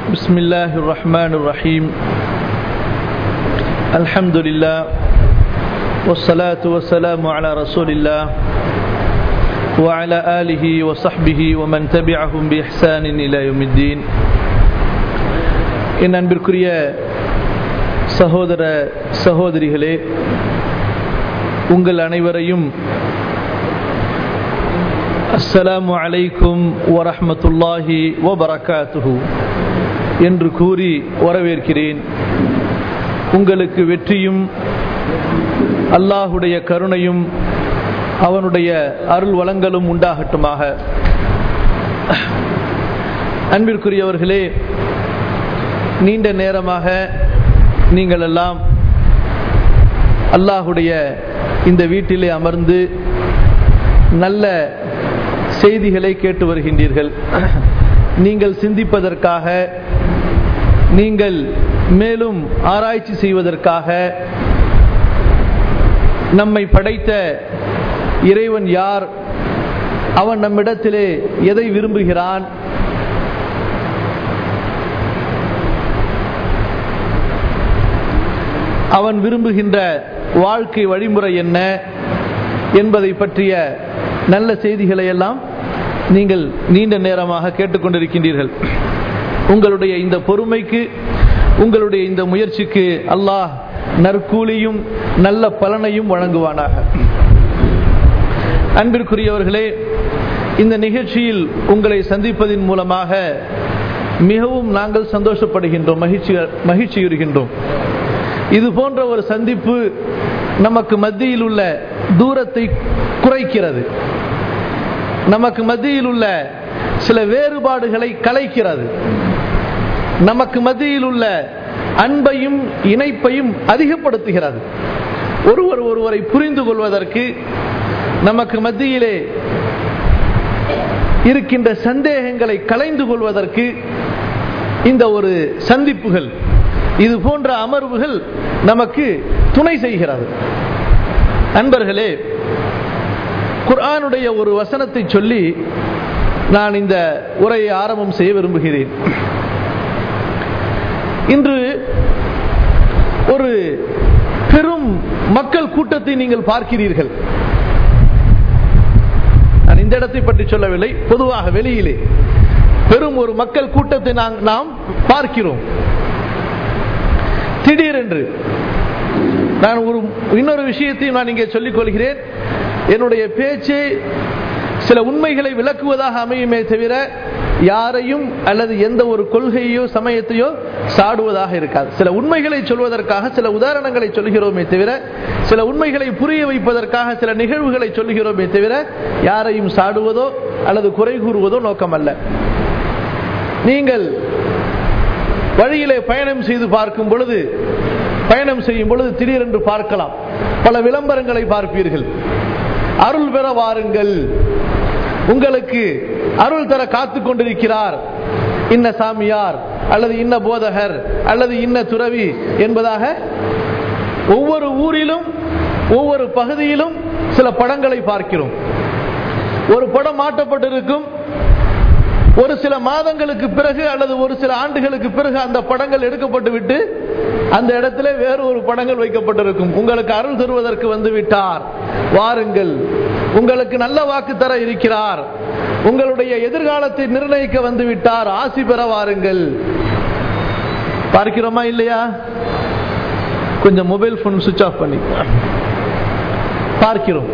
بسم الله الرحمن الرحيم الحمد لله والصلاة والسلام على رسول الله وعلى آله وصحبه ومن تبعهم بإحسان إلى يوم الدين என் அன்பிற்குரிய சகோதர சகோதரிகளே உங்கள் அனைவரையும் அஸ்ஸலாமு அலைக்கும் வரஹமத்துல்லாஹி வபரகாத்துஹு என்று கூறி வரவேற்கிறேன் உங்களுக்கு வெற்றியும் அல்லாஹுடைய கருணையும் அவனுடைய அருள் வளங்களும் உண்டாகட்டுமாக அன்பிற்குரியவர்களே நீண்ட நேரமாக நீங்கள் எல்லாம் அல்லாஹுடைய இந்த வீட்டிலே அமர்ந்து நல்ல செய்திகளை கேட்டு வருகின்றீர்கள் நீங்கள் சிந்திப்பதற்காக நீங்கள் மேலும் ஆராய்ச்சி செய்வதற்காக நம்மை படைத்த இறைவன் யார் அவன் நம்மிடத்திலே எதை விரும்புகிறான் அவன் விரும்புகின்ற வாழ்க்கை வழிமுறை என்ன என்பதை பற்றிய நல்ல செய்திகளை எல்லாம் நீங்கள் நீண்ட நேரமாக கேட்டுக்கொண்டிருக்கின்றீர்கள் உங்களுடைய இந்த பொறுமைக்கு உங்களுடைய இந்த முயற்சிக்கு அல்லாஹ் நற்கூலியும் நல்ல பலனையும் வழங்குவானாக அன்பிற்குரியவர்களே இந்த நிகழ்ச்சியில் உங்களை சந்திப்பதின் மூலமாக மிகவும் நாங்கள் சந்தோஷப்படுகின்றோம் மகிழ்ச்சி மகிழ்ச்சியுறுகின்றோம் இது போன்ற ஒரு சந்திப்பு நமக்கு மத்தியில் உள்ள தூரத்தை குறைக்கிறது நமக்கு மத்தியில் உள்ள சில வேறுபாடுகளை கலைக்கிறது நமக்கு மத்தியில் உள்ள அன்பையும் இணைப்பையும் அதிகப்படுத்துகிறது ஒருவர் ஒருவரை புரிந்து கொள்வதற்கு நமக்கு மத்தியிலே இருக்கின்ற சந்தேகங்களை கலைந்து கொள்வதற்கு இந்த ஒரு சந்திப்புகள் இது போன்ற அமர்வுகள் நமக்கு துணை செய்கிறது நண்பர்களே குர்ஆனுடைய ஒரு வசனத்தை சொல்லி நான் இந்த உரையை ஆரம்பம் செய்ய விரும்புகிறேன் இன்று ஒரு பெரும் மக்கள் கூட்டத்தை நீங்கள் பார்க்கிறீர்கள் நான் இந்த இடத்தை பற்றி சொல்லவில்லை பொதுவாக வெளியிலே பெரும் ஒரு மக்கள் கூட்டத்தை நாம் பார்க்கிறோம் திடீரென்று நான் ஒரு இன்னொரு விஷயத்தையும் நான் இங்கே சொல்லிக் கொள்கிறேன் என்னுடைய பேச்சு சில உண்மைகளை விளக்குவதாக அமையுமே தவிர யாரையும் அல்லது எந்த ஒரு கொள்கையோ சமயத்தையோ சாடுவதாக இருக்காது சில உண்மைகளை சொல்வதற்காக சில உதாரணங்களை சொல்கிறோமே தவிர சில உண்மைகளை புரிய வைப்பதற்காக சில நிகழ்வுகளை சொல்கிறோமே தவிர யாரையும் சாடுவதோ அல்லது குறை கூறுவதோ நோக்கம் அல்ல நீங்கள் வழியிலே பயணம் செய்து பார்க்கும் பொழுது பயணம் செய்யும் பொழுது திடீரென்று பார்க்கலாம் பல விளம்பரங்களை பார்ப்பீர்கள் அருள் பெற வாருங்கள் உங்களுக்கு அருள் தர காத்து கொண்டிருக்கிறார் இன்ன சாமியார் அல்லது இன்ன போதகர் அல்லது இன்ன துறவி என்பதாக ஒவ்வொரு ஊரிலும் ஒவ்வொரு பகுதியிலும் சில படங்களை பார்க்கிறோம் ஒரு படம் மாட்டப்பட்டிருக்கும் ஒரு சில மாதங்களுக்கு பிறகு அல்லது ஒரு சில ஆண்டுகளுக்கு பிறகு அந்த படங்கள் எடுக்கப்பட்டு விட்டு அந்த இடத்துல வேறு ஒரு படங்கள் வைக்கப்பட்டிருக்கும் உங்களுக்கு அருள் தருவதற்கு வந்து விட்டார் வாருங்கள் உங்களுக்கு நல்ல வாக்கு தர இருக்கிறார் உங்களுடைய எதிர்காலத்தை நிர்ணயிக்க வந்து விட்டார் ஆசி பெற வாருங்கள் பார்க்கிறோமா இல்லையா கொஞ்சம் மொபைல் போன் சுவிச் ஆஃப் பண்ணி பார்க்கிறோம்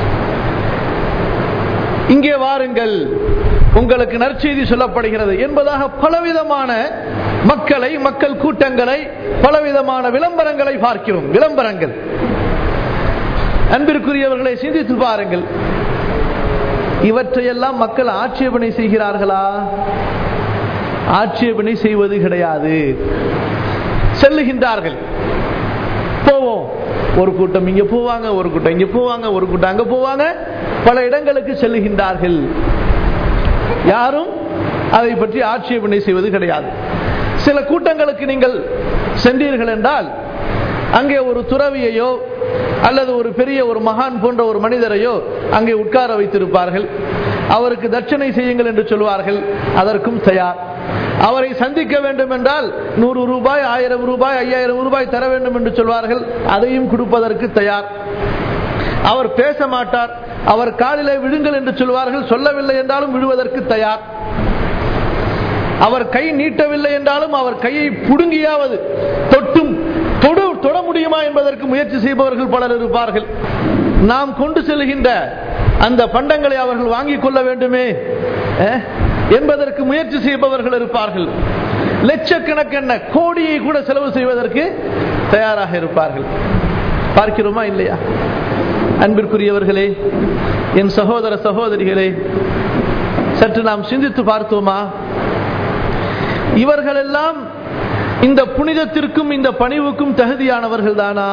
இங்கே வாருங்கள் உங்களுக்கு நற்செய்தி சொல்லப்படுகிறது என்பதாக பலவிதமான மக்களை மக்கள் கூட்டங்களை பலவிதமான விளம்பரங்களை பார்க்கிறோம் விளம்பரங்கள் அன்பிற்குரியவர்களை சிந்தித்து பாருங்கள் இவற்றையெல்லாம் மக்கள் ஆட்சேபனை செய்கிறார்களா ஆட்சேபனை செய்வது கிடையாது செல்லுகின்றார்கள் போவோம் ஒரு கூட்டம் இங்க போவாங்க ஒரு கூட்டம் இங்க போவாங்க ஒரு கூட்டம் அங்க போவாங்க பல இடங்களுக்கு செல்லுகின்றார்கள் யாரும் அதை பற்றி ஆட்சேபனை செய்வது கிடையாது சில கூட்டங்களுக்கு நீங்கள் சென்றீர்கள் என்றால் அங்கே ஒரு துறவியையோ அல்லது ஒரு பெரிய ஒரு மகான் போன்ற ஒரு மனிதரையோ அங்கே உட்கார வைத்திருப்பார்கள் அவருக்கு தட்சணை செய்யுங்கள் என்று சொல்வார்கள் அதற்கும் தயார் அவரை சந்திக்க வேண்டும் என்றால் நூறு ரூபாய் ஆயிரம் ரூபாய் ஐயாயிரம் ரூபாய் தர வேண்டும் என்று சொல்வார்கள் அதையும் கொடுப்பதற்கு தயார் அவர் பேச மாட்டார் அவர் காலிலே விழுங்கள் என்று சொல்வார்கள் சொல்லவில்லை என்றாலும் விழுவதற்கு தயார் அவர் கை நீட்டவில்லை என்றாலும் அவர் கையை புடுங்கியாவது தொட்டும் தொடு தொட முடியுமா என்பதற்கு முயற்சி செய்பவர்கள் பலர் இருப்பார்கள் நாம் கொண்டு செல்கின்ற அந்த பண்டங்களை அவர்கள் வாங்கிக் கொள்ள வேண்டுமே அஹ், என்பதற்கு முயற்சி செய்பவர்கள் இருப்பார்கள் லட்சக்கணக்கான கோடியை கூட செலவு செய்வதற்கு தயாராக இருப்பார்கள் பார்க்கிறோமா இல்லையா அன்பிற்குரியவர்களே என் சகோதர சகோதரிகளே சற்று நாம் சிந்தித்து பார்த்தோமா இவர்களெல்லாம் இந்த புனிதத்திற்கும் இந்த பணிவுக்கும் தகுதியானவர்கள் தானா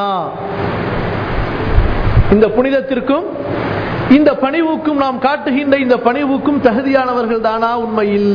இந்த புனிதத்திற்கும் இந்த பணிவுக்கும் நாம் காட்டுகின்ற இந்த பணிவுக்கும் தகுதியானவர்கள் தானா உண்மையில்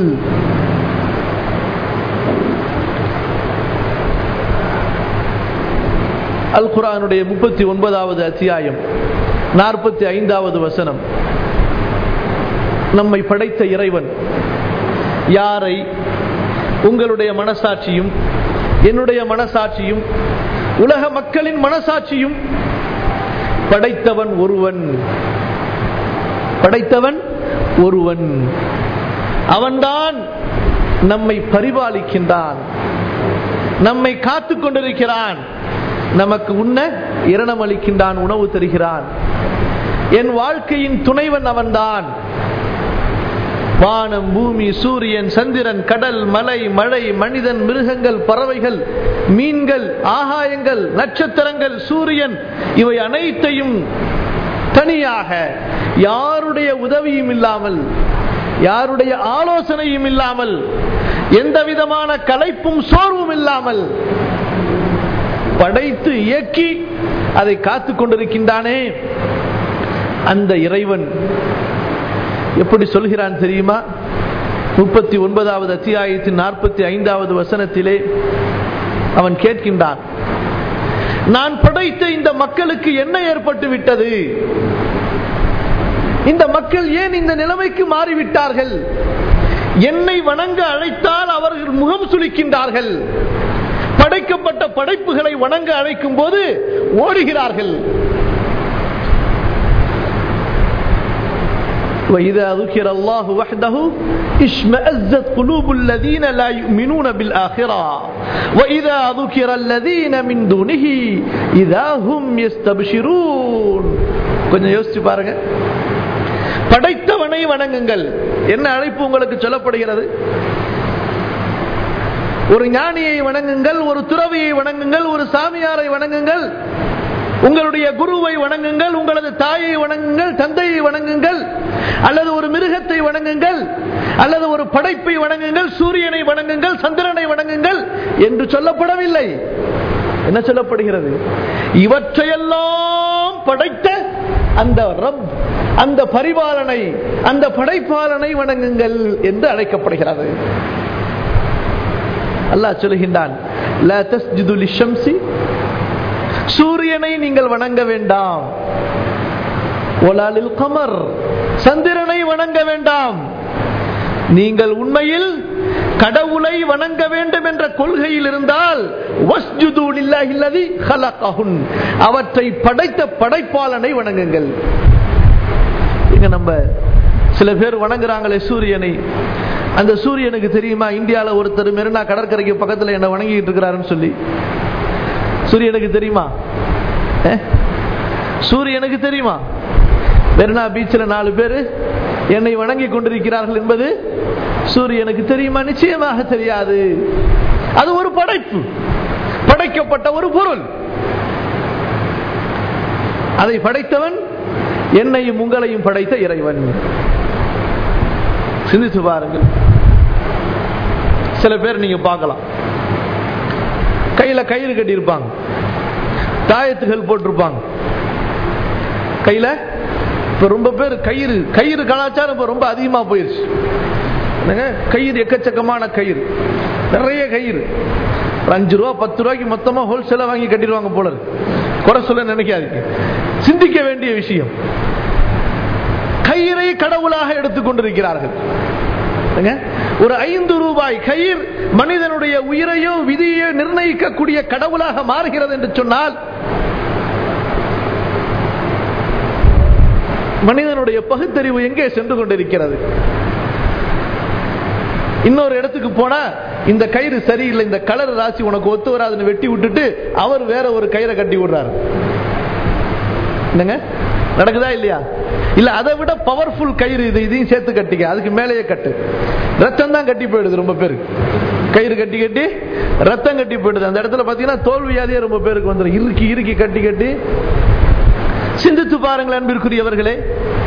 அல் குரானுடைய முப்பத்தி ஒன்பதாவது அத்தியாயம் நாற்பத்தி ஐந்தாவது வசனம் நம்மை படைத்த இறைவன் யாரை உங்களுடைய மனசாட்சியும் என்னுடைய மனசாட்சியும் உலக மக்களின் மனசாட்சியும் படைத்தவன் ஒருவன் படைத்தவன் ஒருவன் அவன்தான் நம்மை பரிபாலிக்கின்றான் நம்மை காத்துக் கொண்டிருக்கிறான் நமக்கு உண்ண இரணம் அளிக்கின்றான் உணவு தருகிறான் என் வாழ்க்கையின் துணைவன் அவன்தான் வானம் பூமி சூரியன் சந்திரன் கடல் மலை மழை மனிதன் மிருகங்கள் பறவைகள் மீன்கள் ஆகாயங்கள் நட்சத்திரங்கள் சூரியன் இவை அனைத்தையும் தனியாக யாருடைய உதவியும் இல்லாமல் யாருடைய ஆலோசனையும் இல்லாமல் எந்த விதமான கலைப்பும் சோர்வும் இல்லாமல் படைத்து இயக்கி அதை காத்துக் கொண்டிருக்கின்றானே அந்த இறைவன் எப்படி சொல்கிறான் தெரியுமா முப்பத்தி ஒன்பதாவது அத்தியாயத்தின் நாற்பத்தி ஐந்தாவது வசனத்திலே அவன் கேட்கின்றான் நான் படைத்த இந்த மக்களுக்கு என்ன ஏற்பட்டு விட்டது இந்த மக்கள் ஏன் இந்த நிலைமைக்கு மாறிவிட்டார்கள் என்னை வணங்க அழைத்தால் அவர்கள் முகம் சுளிக்கின்றார்கள் படைக்கப்பட்ட படைப்புகளை வணங்க அழைக்கும் போது ஓடுகிறார்கள் وإذا ذكر الله وحده اشمأزت قلوب الذين لا يؤمنون بالآخرة وإذا ذكر الذين من دونه إذا هم يستبشرون கொஞ்சம் யோசிச்சு பாருங்க படைத்தவனை வணங்குங்கள் என்ன அழைப்பு உங்களுக்கு சொல்லப்படுகிறது ஒரு ஞானியை வணங்குங்கள் ஒரு துறவியை வணங்குங்கள் ஒரு சாமியாரை வணங்குங்கள் உங்களுடைய குருவை வணங்குங்கள் உங்களது தாயை வணங்குங்கள் தந்தையை வணங்குங்கள் அல்லது ஒரு மிருகத்தை வணங்குங்கள் அல்லது ஒரு படைப்பை வணங்குங்கள் சூரியனை வணங்குங்கள் சந்திரனை வணங்குங்கள் என்று சொல்லப்படவில்லை என்ன சொல்லப்படுகிறது இவற்றையெல்லாம் படைத்த அந்த ரப் அந்த பரிபாலனை அந்த படைப்பாளனை வணங்குங்கள் என்று அழைக்கப்படுகிறது அல்லாஹ் சொல்கின்றான் லா தஸ்ஜுது லிஷம்சி சூரியனை நீங்கள் வணங்க வேண்டாம் ஒலாலில் கமர் சந்திரனை வணங்க வேண்டாம் நீங்கள் உண்மையில் கடவுளை வணங்க வேண்டும் என்ற கொள்கையில் இருந்தால் வஸ்ஜுது லில்லாஹில்லதி ஹலகஹுன் அவற்றை படைத்த படைப்பாளனை வணங்குங்கள் இங்க நம்ம சில பேர் வணங்குறாங்களே சூரியனை அந்த சூரியனுக்கு தெரியுமா இந்தியாவில் ஒருத்தர் மெரினா கடற்கரைக்கு பக்கத்தில் என்ன வணங்கிட்டு இருக்கிறாருன்னு சொல்லி சூரியனுக்கு தெரியுமா அஹ்? சூரியனுக்கு தெரியுமா மெரினா பீச்சில் நாலு பேர் என்னை வணங்கி கொண்டிருக்கிறார்கள் என்பது சூரியனுக்கு தெரியுமா நிச்சயமாக தெரியாது அது ஒரு படைப்பு படைக்கப்பட்ட ஒரு பொருள் அதை படைத்தவன் என்னையும் உங்களையும் படைத்த இறைவன் சிந்தித்து பாருங்கள் சில பேர் நீங்க பார்க்கலாம் கையில கயிறு கட்டியிருப்பாங்க தாயத்துகள் போட்டிருப்பாங்க கையில இப்ப ரொம்ப பேர் கயிறு கயிறு கலாச்சாரம் இப்ப ரொம்ப அதிகமா போயிருச்சு என்னங்க கயிறு எக்கச்சக்கமான கயிறு நிறைய கயிறு ஒரு அஞ்சு ரூபா பத்து ரூபாய்க்கு மொத்தமா ஹோல்சேலா வாங்கி கட்டிடுவாங்க போல இருக்கு. குறை சொல்ல நினைக்காதீங்க சிந்திக்க வேண்டிய விஷயம் கயிறை கடவுளாக எடுத்துக் கொண்டிருக்கிறார்கள் என்னங்க? ஒரு ஐந்து ரூபாய் கயிர் மனிதனுடைய உயிரையோ விதியோ நிர்ணயிக்கக்கூடிய கடவுளாக மாறுகிறது என்று சொன்னால் மனிதனுடைய பகுத்தறிவு எங்கே சென்று கொண்டிருக்கிறது இன்னொரு இடத்துக்கு போனா இந்த கயிறு சரியில்லை இந்த கலர் ராசி உனக்கு ஒத்து வராதுன்னு வெட்டி விட்டுட்டு அவர் வேற ஒரு கயிறை கட்டி விடுறாரு என்னங்க நடக்குதா இல்லையா இல்ல அதை விட பவர்ஃபுல் கயிறு இது இதையும் சேர்த்து கட்டிக்க அதுக்கு மேலேயே கட்டு ரத்தம் தான் கட்டி போயிடுது ரொம்ப பேருக்கு கயிறு கட்டி கட்டி ரத்தம் கட்டி போயிடுது அந்த இடத்துல பாத்தீங்கன்னா தோல்வியாதியே ரொம்ப பேருக்கு வந்துடும் இறுக்கி இறுக்கி கட்டி கட்டி சிந்தித்து பாருங்கள் அன்பிற்குரியவர்களே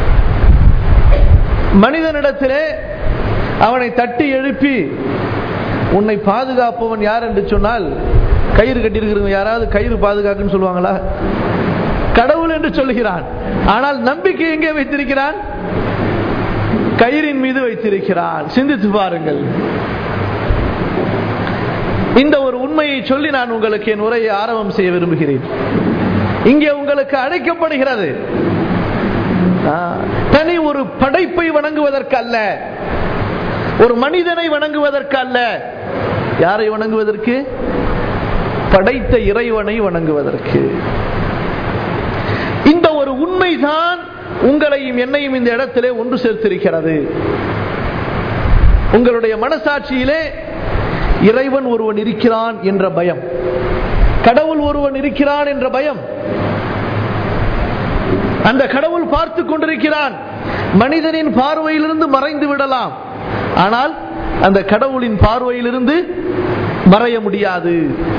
மனிதனிடத்திலே அவனை தட்டி எழுப்பி உன்னை பாதுகாப்பவன் யார் என்று சொன்னால் கயிறு கட்டியிருக்கிறவங்க யாராவது கயிறு பாதுகாக்குன்னு சொல்லுவாங்களா கடவுள் என்று சொல்லுகிறான் ஆனால் நம்பிக்கை எங்கே வைத்திருக்கிறான் கயிறின் மீது வைத்திருக்கிறான் சிந்தித்து பாருங்கள் இந்த ஒரு உண்மையை சொல்லி நான் உங்களுக்கு என் உரையை ஆரம்பம் செய்ய விரும்புகிறேன் இங்கே உங்களுக்கு அழைக்கப்படுகிறது தனி ஒரு படைப்பை வணங்குவதற்கு அல்ல ஒரு மனிதனை வணங்குவதற்கு அல்ல யாரை வணங்குவதற்கு படைத்த இறைவனை வணங்குவதற்கு இந்த ஒரு உண்மைதான் உங்களையும் என்னையும் இந்த இடத்திலே ஒன்று சேர்த்திருக்கிறது உங்களுடைய மனசாட்சியிலே இறைவன் ஒருவன் இருக்கிறான் என்ற பயம் கடவுள் ஒருவன் இருக்கிறான் என்ற பயம் அந்த கடவுள் பார்த்து கொண்டிருக்கிறான் மனிதனின் பார்வையிலிருந்து மறைந்து விடலாம் ஆனால் அந்த கடவுளின் பார்வையிலிருந்து மறைய முடியாது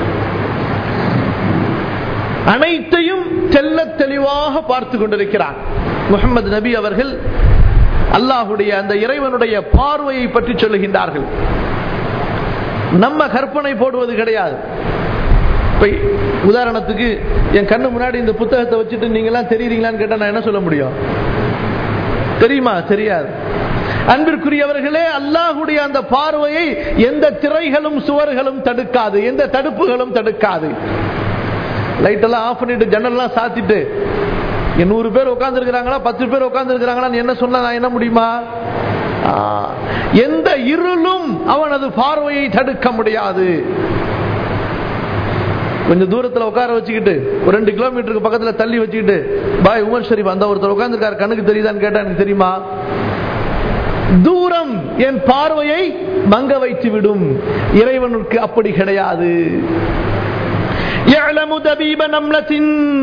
அனைத்தையும் தெல்ல தெளிவாக பார்த்து கொண்டிருக்கிறான் முகமது நபி அவர்கள் அல்லாஹுடைய அந்த இறைவனுடைய பார்வையை பற்றி சொல்லுகின்றார்கள் நம்ம கற்பனை போடுவது கிடையாது உதாரணத்துக்கு என் கண்ணு முன்னாடி இந்த புத்தகத்தை வச்சுட்டு நீங்க எல்லாம் தெரியுறீங்களான்னு கேட்டா நான் என்ன சொல்ல முடியும் தெரியுமா தெரியாது அன்பிற்குரியவர்களே அல்லாஹுடைய அந்த பார்வையை எந்த திரைகளும் சுவர்களும் தடுக்காது எந்த தடுப்புகளும் தடுக்காது லைட் எல்லாம் ஆஃப் பண்ணிட்டு ஜன்னல்லாம் சாத்திட்டு நூறு பேர் உட்கார்ந்து இருக்கிறாங்களா பத்து பேர் உட்கார்ந்து இருக்கிறாங்களா என்ன சொன்னா நான் என்ன முடியுமா எந்த இருளும் அவனது பார்வையை தடுக்க முடியாது கொஞ்சம் தூரத்துல உட்கார வச்சுக்கிட்டு ஒரு ரெண்டு கிலோமீட்டருக்கு பக்கத்துல தள்ளி வச்சுக்கிட்டு பாய் உமர் ஷரீப் அந்த ஒருத்தர் உட்கார்ந்துருக்காரு கண்ணுக்கு தெரியுதான்னு கேட்டா எனக்கு தெரியுமா தூரம் என் பார்வையை மங்க வைத்து விடும் இறைவனுக்கு அப்படி கிடையாது يعلم دبيب نملة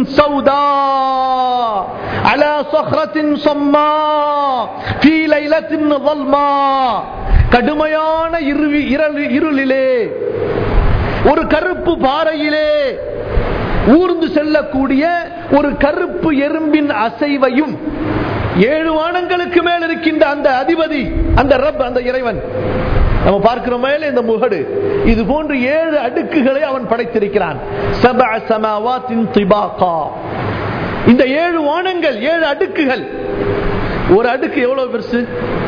سوداء على صخرة صماء في ليلة ظلماء கடுமையான இருளிலே ஒரு கருப்பு பாறையிலே ஊர்ந்து செல்லக்கூடிய ஒரு கருப்பு எறும்பின் அசைவையும் ஏழு வானங்களுக்கு மேல் இருக்கின்ற அந்த அதிபதி அந்த ரப் அந்த இறைவன் நம்ம பார்க்கிற மேல இந்த முகடு இது போன்று ஏழு அடுக்குகளை அவன் படைத்திருக்கிறான் இந்த ஏழு வானங்கள் ஏழு அடுக்குகள் ஒரு அடுக்கு எவ்வளவு பெருசு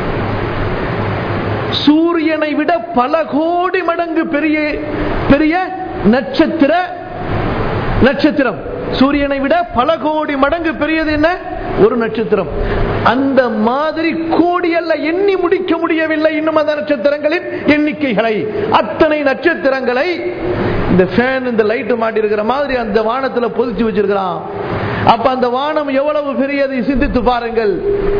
சூரியனை விட பல கோடி மடங்கு பெரிய பெரிய நட்சத்திர நட்சத்திரம் சூரியனை விட பல கோடி மடங்கு பெரியது என்ன ஒரு நட்சத்திரம் அந்த மாதிரி கோடி அல்ல எண்ணி முடிக்க முடியவில்லை இன்னும் அந்த நட்சத்திரங்களின் எண்ணிக்கைகளை அத்தனை நட்சத்திரங்களை இந்த ஃபேன் இந்த லைட் மாட்டி இருக்கிற மாதிரி அந்த வானத்துல பொதிச்சு வச்சிருக்கிறான் அப்ப அந்த வானம் எவ்வளவு பெரியதை சிந்தித்து பாருங்கள்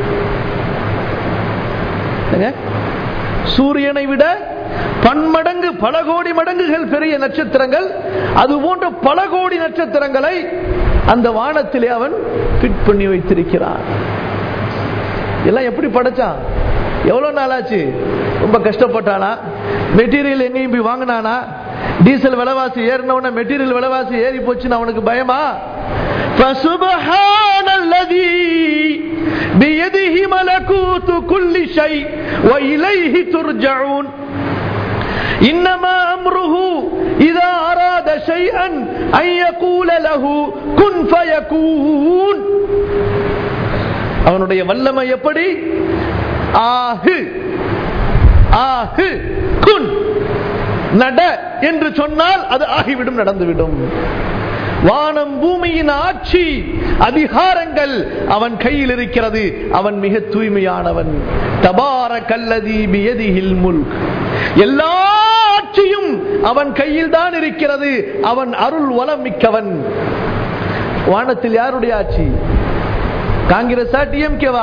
சூரியனை விட பன்மடங்கு பல கோடி மடங்குகள் பெரிய நட்சத்திரங்கள் அது போன்ற பல கோடி நட்சத்திரங்களை அந்த வானத்திலே அவன் ஃபிட் பண்ணி வைத்திருக்கிறான் எல்லாம் எப்படி படைச்சான் எவ்வளவு நாளாச்சு ரொம்ப கஷ்டப்பட்டானா மெட்டீரியல் எங்கேயும் போய் வாங்கினானா டீசல் விலைவாசி ஏறின மெட்டீரியல் விலைவாசி ஏறி போச்சுன்னு அவனுக்கு பயமா فسبحان الذي بيده ملكوت كل شيء وإليه ترجعون إنما أمره إذا أراد شيئا أن يقول له كن فيكون அவனுடைய வல்லமை எப்படி ஆகு ஆகு குன் நட என்று சொன்னால் அது ஆகிவிடும் நடந்துவிடும் வானம் பூமியின் ஆட்சி அதிகாரங்கள் அவன் கையில் இருக்கிறது அவன் மிக தூய்மையானவன் தபார கல்லதி பியதிஹில் முல்க் எல்லா ஆட்சியும் அவன் கையில் தான் இருக்கிறது அவன் அருள் வளம் மிக்கவன் வானத்தில் யாருடைய ஆட்சி காங்கிரஸா டிஎம்கேவா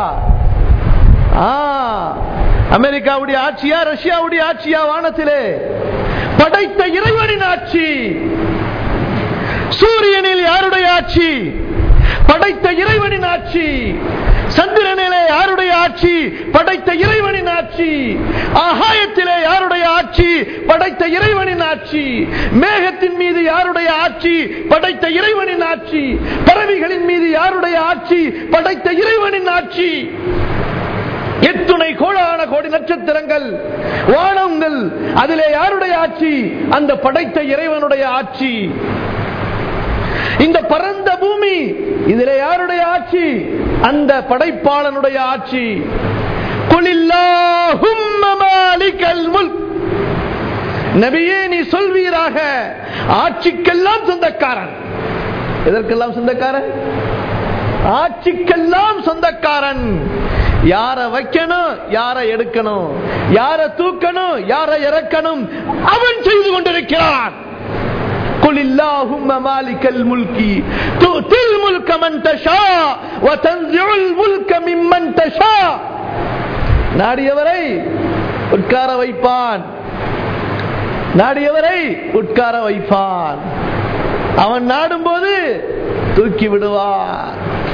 அமெரிக்காவுடைய ஆட்சியா ரஷ்யாவுடைய ஆட்சியா வானத்திலே படைத்த இறைவனின் ஆட்சி சூரியனில் யாருடைய ஆட்சி படைத்த இறைவனின் ஆட்சி சந்திரனிலே யாருடைய ஆட்சி படைத்த இறைவனின் ஆட்சி ஆகாயத்திலே யாருடைய ஆட்சி படைத்த இறைவனின் ஆட்சி மேகத்தின் மீது யாருடைய ஆட்சி படைத்த இறைவனின் ஆட்சி பறவைகளின் மீது யாருடைய ஆட்சி படைத்த இறைவனின் ஆட்சி எத்துணை கோடான கோடி நட்சத்திரங்கள் வானங்கள் அதிலே யாருடைய ஆட்சி அந்த படைத்த இறைவனுடைய ஆட்சி இந்த பரந்த பூமி இதிலே யாருடைய ஆட்சி அந்த படைப்பாளனுடைய ஆட்சி நபியே நீ சொல்வீராக ஆட்சிக்கெல்லாம் சொந்தக்காரன் எதற்கெல்லாம் சொந்தக்காரன் ஆட்சிக்கெல்லாம் சொந்தக்காரன் யார வைக்கணும் யார எடுக்கணும் யார தூக்கணும் யார இறக்கணும் அவன் செய்து கொண்டிருக்கிறான் قل اللهم مالك الملك تؤتي الملك من تشاء وتنزع الملك ممن تشاء நாடியவரை உட்கார வைப்பான் நாடியவரை உட்கார வைப்பான் அவன் நாடும் போது தூக்கி விடுவான்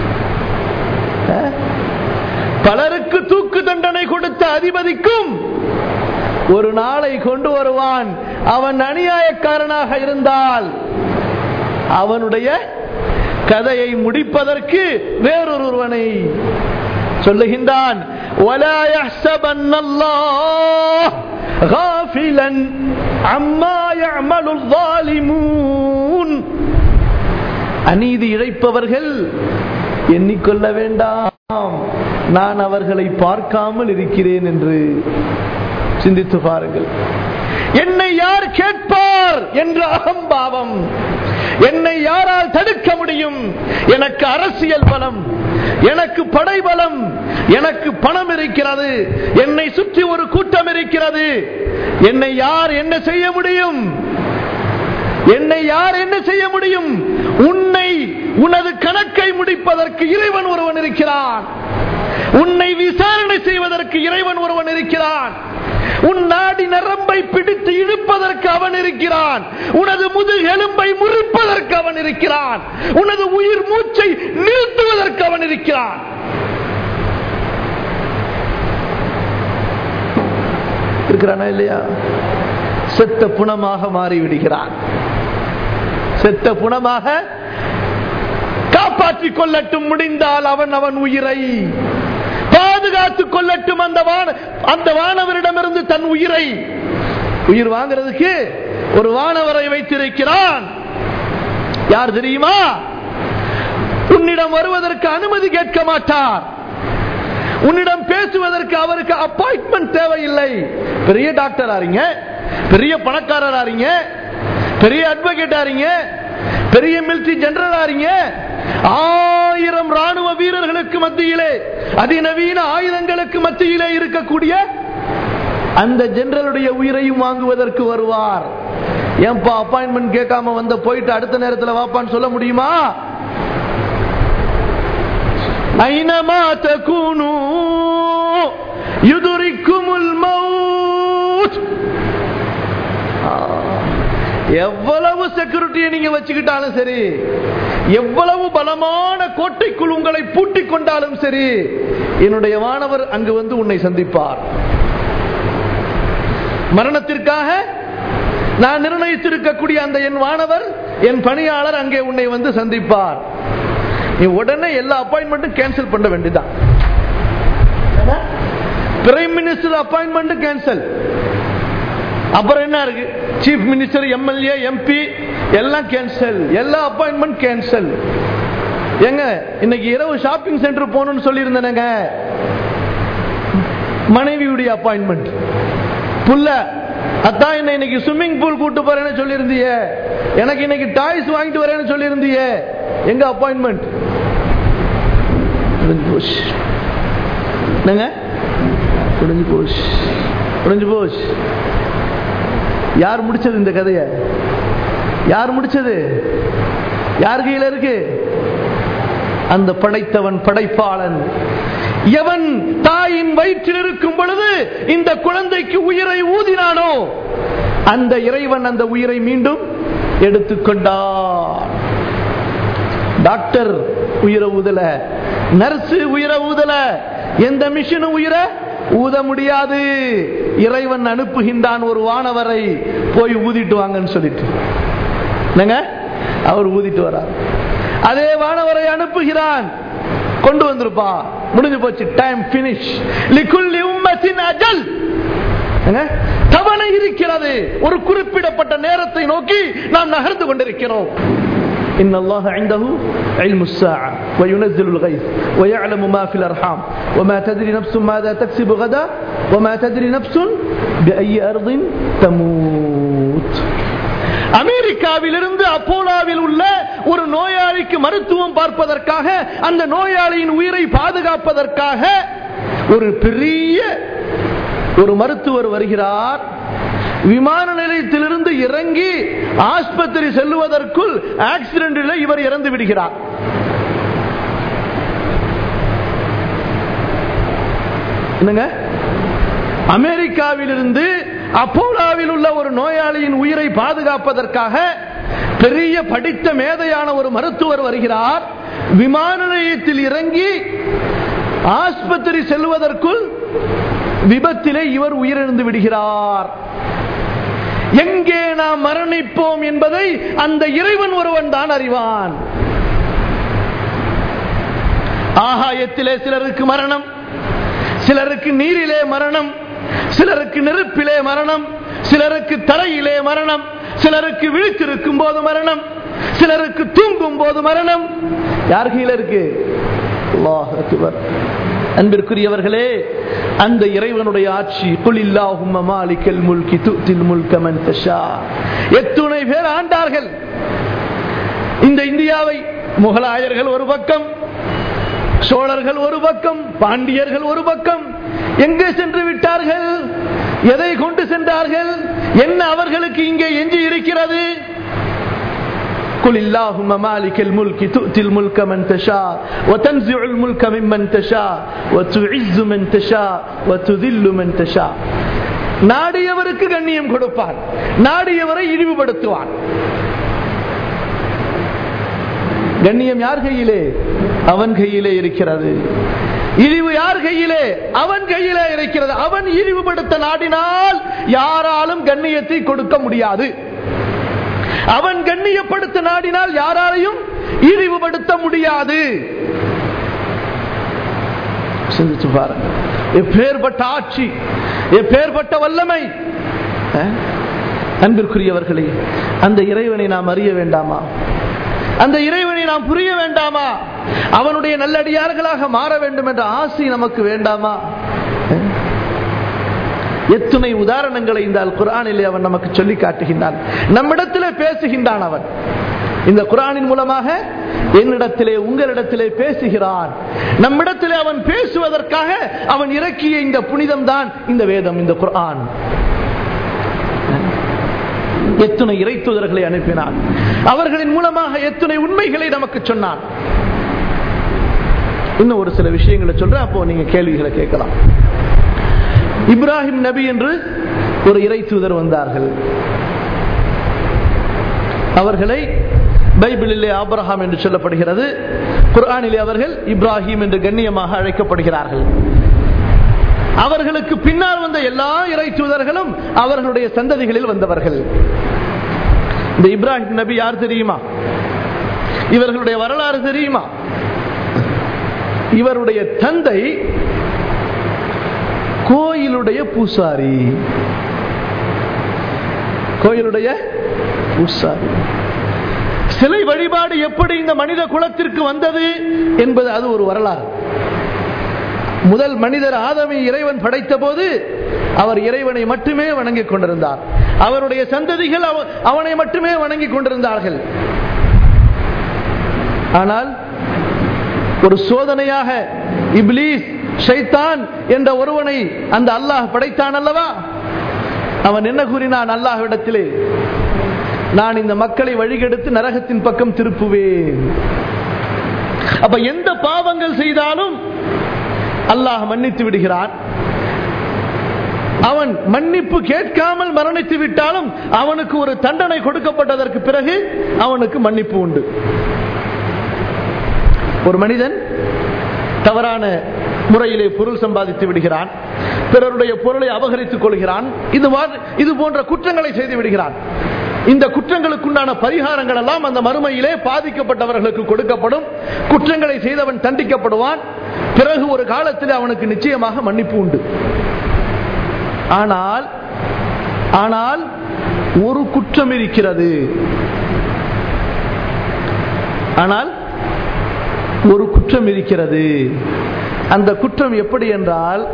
பலருக்கு தூக்கு தண்டனை கொடுத்த அதிபதிக்கும் ஒரு நாளை கொண்டு வருவான் அவன் அநியாயக்காரனாக இருந்தால் அவனுடைய கதையை முடிப்பதற்கு வேறொருவனை சொல்லுகின்றான் ولا يحسبن الله غافلا عما يعمل الظالمون அநீதி இழைப்பவர்கள் எண்ணிக்கொள்ள வேண்டாம் நான் அவர்களை பார்க்காமல் இருக்கிறேன் என்று சிந்தித்து பாருங்கள் என்னை யார் கேட்பார் என்ற அகம்பாவம் என்னை யாரால் தடுக்க முடியும் எனக்கு அரசியல் பலம் எனக்கு படைபலம் எனக்கு பணம் இருக்கிறது என்னை சுற்றி ஒரு கூட்டம் இருக்கிறது என்னை யார் என்ன செய்ய முடியும் என்னை யார் என்ன செய்ய முடியும் உன்னை உனது கணக்கை முடிப்பதற்கு இறைவன் ஒருவன் இருக்கிறான் உன்னை விசாரணை செய்வதற்கு இறைவன் ஒருவன் இருக்கிறான் உன் நாடி நரம்பை பிடித்து இழுப்பதற்கு அவன் இருக்கிறான் உனது முதுகெலும்பை முறிப்பதற்கு அவன் இருக்கிறான் உனது உயிர் மூச்சை நிறுத்துவதற்கு அவன் இருக்கிறான் இருக்கிறானா இல்லையா செத்த புணமாக மாறிவிடுகிறான் செத்த புணமாக காப்பாற்றிக் கொள்ளட்டும் முடிந்தால் அவன் அவன் உயிரை பாதுகாத்துக் கொள்ளட்டும் அந்த வான அந்த வானவரிடமிருந்து தன் உயிரை உயிர் வாங்கிறதுக்கு ஒரு வானவரை வைத்திருக்கிறான் யார் தெரியுமா உன்னிடம் வருவதற்கு அனுமதி கேட்க மாட்டார் உன்னிடம் பேசுவதற்கு அவருக்கு அப்பாயின்மெண்ட் தேவையில்லை பெரிய டாக்டர் ஆறீங்க பெரிய பணக்காரர் ஆறீங்க பெரிய அட்வொகேட் ஆறீங்க பெரிய மிலிட்டரி ஜெனரல் ஆறீங்க ஆயிரம் ராணுவ வீரர்களுக்கு மத்தியிலே அதிநவீன ஆயுதங்களுக்கு மத்தியிலே இருக்கக்கூடிய அந்த ஜெனரலுடைய உயிரையும் வாங்குவதற்கு வருவார் ஏன்பா அப்பாயின்மெண்ட் கேட்காம வந்த போயிட்டு அடுத்த நேரத்தில் வாப்பான்னு சொல்ல முடியுமா ஐனமா தகுனு யுதுரிக்குமுல் மவுத் எவ்வளவு செக்யூரிட்டியை நீங்க வச்சுக்கிட்டாலும் சரி எவ்வளவு பலமான கோட்டைக்குள் உங்களை பூட்டிக் கொண்டாலும் சரி என்னுடைய மாணவர் அங்கு வந்து உன்னை சந்திப்பார் மரணத்திற்காக நான் நிர்ணயித்திருக்கக்கூடிய அந்த என் மாணவர் என் பணியாளர் அங்கே உன்னை வந்து சந்திப்பார் நீ உடனே எல்லா அப்பாயின்மெண்ட்டும் கேன்சல் பண்ண வேண்டியதான் பிரைம் மினிஸ்டர் அப்பாயின்மெண்ட் கேன்சல் அப்புறம் என்ன இருக்கு சீஃப் மினிஸ்டர் எம்எல்ஏ எம்பி எல்லாம் கேன்சல் எல்லா அப்பாயின்மெண்ட் கேன்சல் எங்க இன்னைக்கு இரவு ஷாப்பிங் சென்டர் போகணும்னு சொல்லியிருந்தேங்க மனைவியுடைய அப்பாயின்மெண்ட் புள்ள அதான் என்ன இன்னைக்கு ஸ்விம்மிங் பூல் கூட்டு போறேன்னு சொல்லியிருந்திய எனக்கு இன்னைக்கு டாய்ஸ் வாங்கிட்டு வரேன்னு சொல்லியிருந்திய எங்க அப்பாயின்மெண்ட் முடிஞ்சு போச்சு என்னங்க முடிஞ்சு போச்சு முடிஞ்சு போச்சு யார் முடிச்சது இந்த கதையை யார் முடிச்சது யார் கையில இருக்கு அந்த படைத்தவன் படைப்பாளன் எவன் தாயின் வயிற்றில் இருக்கும் பொழுது இந்த குழந்தைக்கு உயிரை ஊதினானோ அந்த இறைவன் அந்த உயிரை மீண்டும் எடுத்துக்கொண்டான் டாக்டர் உயிரை ஊதல நர்ஸ் உயிரை ஊதல எந்த மிஷினும் உயிரை ஊத முடியாது இறைவன் அனுப்புகின்றான் ஒரு வானவரை போய் ஊதிட்டு வாங்கன்னு சொல்லிட்டு என்னங்க அவர் ஊதிட்டு வரார் அதே வானவரை அனுப்புகிறான் கொண்டு வந்திருப்பா முடிஞ்சு போச்சு டைம் பினிஷ் லிகுல்லி உம்மத்தின் அஜல் தவணை இருக்கிறது ஒரு குறிப்பிடப்பட்ட நேரத்தை நோக்கி நாம் நகர்ந்து கொண்டிருக்கிறோம் إن الله عنده علم الساعة وينزل الغيث ويعلم ما في الأرحام وما تدري نفس ماذا تكسب غدا وما تدري نفس بأي أرض تموت அமெரிக்காவிலிருந்து அப்போலாவில் உள்ள ஒரு நோயாளிக்கு மருத்துவம் பார்ப்பதற்காக அந்த நோயாளியின் உயிரை பாதுகாப்பதற்காக ஒரு பெரிய ஒரு மருத்துவர் வருகிறார் விமான நிலையத்திலிருந்து இறங்கி ஆஸ்பத்திரி செல்லுவதற்குள் ஆக்சிடென்டில் இவர் இறந்து விடுகிறார் என்னங்க அமெரிக்காவிலிருந்து அப்போலாவில் உள்ள ஒரு நோயாளியின் உயிரை பாதுகாப்பதற்காக பெரிய படித்த மேதையான ஒரு மருத்துவர் வருகிறார் விமான நிலையத்தில் இறங்கி ஆஸ்பத்திரி செல்வதற்குள் விபத்திலே இவர் உயிரிழந்து விடுகிறார் எங்கே நாம் மரணிப்போம் என்பதை அந்த இறைவன் ஒருவன் தான் அறிவான் ஆகாயத்திலே சிலருக்கு மரணம் சிலருக்கு நீரிலே மரணம் சிலருக்கு நெருப்பிலே மரணம் சிலருக்கு தரையிலே மரணம் சிலருக்கு விழித்திருக்கும் போது மரணம் சிலருக்கு தூங்கும் போது மரணம் யார் கையில் இருக்கு அன்பிற்குரியவர்களே அந்த இறைவனுடைய ஆட்சி குலில்லாஹும்ம மாலிக்கல் முல்கி துத்தில் முல்கமன் தஷா எத்துணை பேர் ஆண்டார்கள் இந்த இந்தியாவை முகலாயர்கள் ஒரு பக்கம் சோழர்கள் ஒரு பக்கம் பாண்டியர்கள் ஒரு பக்கம் எங்கே சென்று விட்டார்கள் எதை கொண்டு சென்றார்கள் என்ன அவர்களுக்கு இங்கே எஞ்சி இருக்கிறது قل اللهم مالك الملك تؤتي الملك من تشاء وتنزع الملك ممن تشاء وتعز من تشاء وتذل من تشاء நாடியவருக்கு கண்ணியம் கொடுப்பான் நாடியவரை இழிவுபடுத்துவான் கண்ணியம் யார் கையிலே அவன் கையிலே இருக்கிறது இழிவு யார் கையிலே அவன் கையிலே இருக்கிறது அவன் இழிவுபடுத்த நாடினால் யாராலும் கண்ணியத்தை கொடுக்க முடியாது அவன் கண்ணியப்படுத்த நாடினால் யாராலையும் இழிவுபடுத்த முடியாது சிந்திச்சு பாருங்க எப்பேற்பட்ட ஆட்சி எப்பேற்பட்ட வல்லமை அன்பிற்குரியவர்களே அந்த இறைவனை நாம் அறிய வேண்டாமா அந்த இறைவனை நாம் புரிய வேண்டாமா அவனுடைய நல்லடியார்களாக மாற வேண்டும் என்ற ஆசை நமக்கு வேண்டாமா எத்துணை உதாரணங்களை இந்த அல் குரானிலே அவன் நமக்கு சொல்லி காட்டுகின்றான் நம்மிடத்திலே பேசுகின்றான் அவன் இந்த குரானின் மூலமாக என்னிடத்திலே உங்களிடத்திலே பேசுகிறான் நம்மிடத்திலே அவன் பேசுவதற்காக அவன் இறக்கிய இந்த புனிதம் தான் இந்த வேதம் இந்த குரான் எத்துணை இறைத்துதர்களை அனுப்பினான் அவர்களின் மூலமாக எத்துணை உண்மைகளை நமக்கு சொன்னான் இன்னும் ஒரு சில விஷயங்களை சொல்றேன் அப்போ நீங்க கேள்விகளை கேட்கலாம் இப்ராஹிம் நபி என்று ஒரு இறை தூதர் வந்தார்கள் அவர்களை பைபிளிலே ஆபரஹாம் என்று சொல்லப்படுகிறது குர்ஆனிலே அவர்கள் இப்ராஹிம் என்று கண்ணியமாக அழைக்கப்படுகிறார்கள் அவர்களுக்கு பின்னால் வந்த எல்லா இறை தூதர்களும் அவர்களுடைய சந்ததிகளில் வந்தவர்கள் இந்த இப்ராஹிம் நபி யார் தெரியுமா இவர்களுடைய வரலாறு தெரியுமா இவருடைய தந்தை கோயிலுடைய பூசாரி கோயிலுடைய பூசாரி சிலை வழிபாடு எப்படி இந்த மனித குலத்திற்கு வந்தது என்பது அது ஒரு வரலாறு முதல் மனிதர் ஆதமை இறைவன் படைத்த போது அவர் இறைவனை மட்டுமே வணங்கிக் கொண்டிருந்தார் அவருடைய சந்ததிகள் அவ- அவனை மட்டுமே வணங்கிக் கொண்டிருந்தார்கள் ஆனால் ஒரு சோதனையாக இப்லீஸ் ஷைத்தான் என்ற ஒருவனை அந்த அல்லாஹ் படைத்தான் அல்லவா அவன் என்ன கூறினான் அல்லாஹ்விடத்திலே நான் இந்த மக்களை வழிகெடுத்து நரகத்தின் பக்கம் திருப்புவேன் அப்ப எந்த பாவங்கள் செய்தாலும் அல்லாஹ் மன்னித்து விடுகிறான் அவன் மன்னிப்பு கேட்காமல் மரணித்து விட்டாலும் அவனுக்கு ஒரு தண்டனை கொடுக்கப்பட்டதற்கு பிறகு அவனுக்கு மன்னிப்பு உண்டு ஒரு மனிதன் தவறான முறையிலே பொருள் சம்பாதித்து விடுகிறான் பிறருடைய பொருளை அபகரித்துக் கொள்கிறான் இது வா- இது போன்ற குற்றங்களை செய்து விடுகிறான் இந்த குற்றங்களுக்குண்டான பரிகாரங்கள் எல்லாம் அந்த மறுமையிலே பாதிக்கப்பட்டவர்களுக்கு கொடுக்கப்படும் குற்றங்களை செய்தவன் தண்டிக்கப்படுவான் பிறகு ஒரு காலத்தில் அவனுக்கு நிச்சயமாக மன்னிப்பு உண்டு ஆனால் ஆனால் ஒரு குற்றம் இருக்கிறது ஆனால் ஒரு குற்றம் இருக்கிறது அந்த குற்றம் எப்படி என்றால்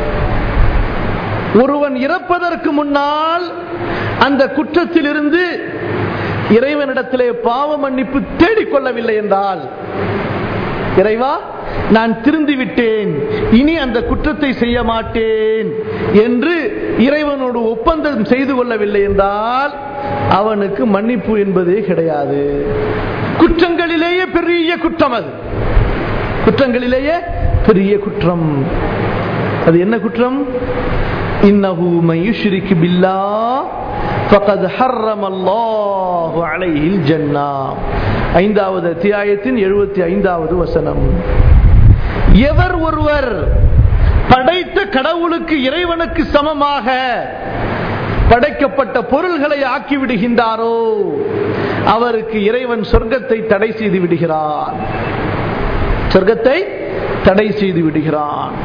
ஒருவன் இறப்பதற்கு முன்னால் அந்த குற்றத்திலிருந்து இறைவனிடத்திலே பாவ மன்னிப்பு தேடிக்கொள்ளவில்லை என்றால் இறைவா நான் திருந்தி விட்டேன் இனி அந்த குற்றத்தை செய்ய மாட்டேன் என்று இறைவனோடு ஒப்பந்தம் செய்து கொள்ளவில்லை என்றால் அவனுக்கு மன்னிப்பு என்பதே கிடையாது குற்றங்களிலேயே பெரிய குற்றம் அது குற்றங்களிலேயே பெரிய குற்றம் அது என்ன குற்றம் இன்னஹு மன் யுஷ்ரிக் பில்லாஹ் ஃபகத் ஹர்ரம அல்லாஹு அலைஹில் ஜன்னah ஐந்தாவது அத்தியாயத்தின் எழுபத்தி ஐந்தாவது வசனம் எவர் ஒருவர் படைத்த கடவுளுக்கு இறைவனுக்கு சமமாக படைக்கப்பட்ட பொருள்களை ஆக்கி விடுகின்றாரோ அவருக்கு இறைவன் சொர்க்கத்தை தடை செய்து விடுகிறான் சொர்க்கத்தை தடை செய்து விடுகிறான்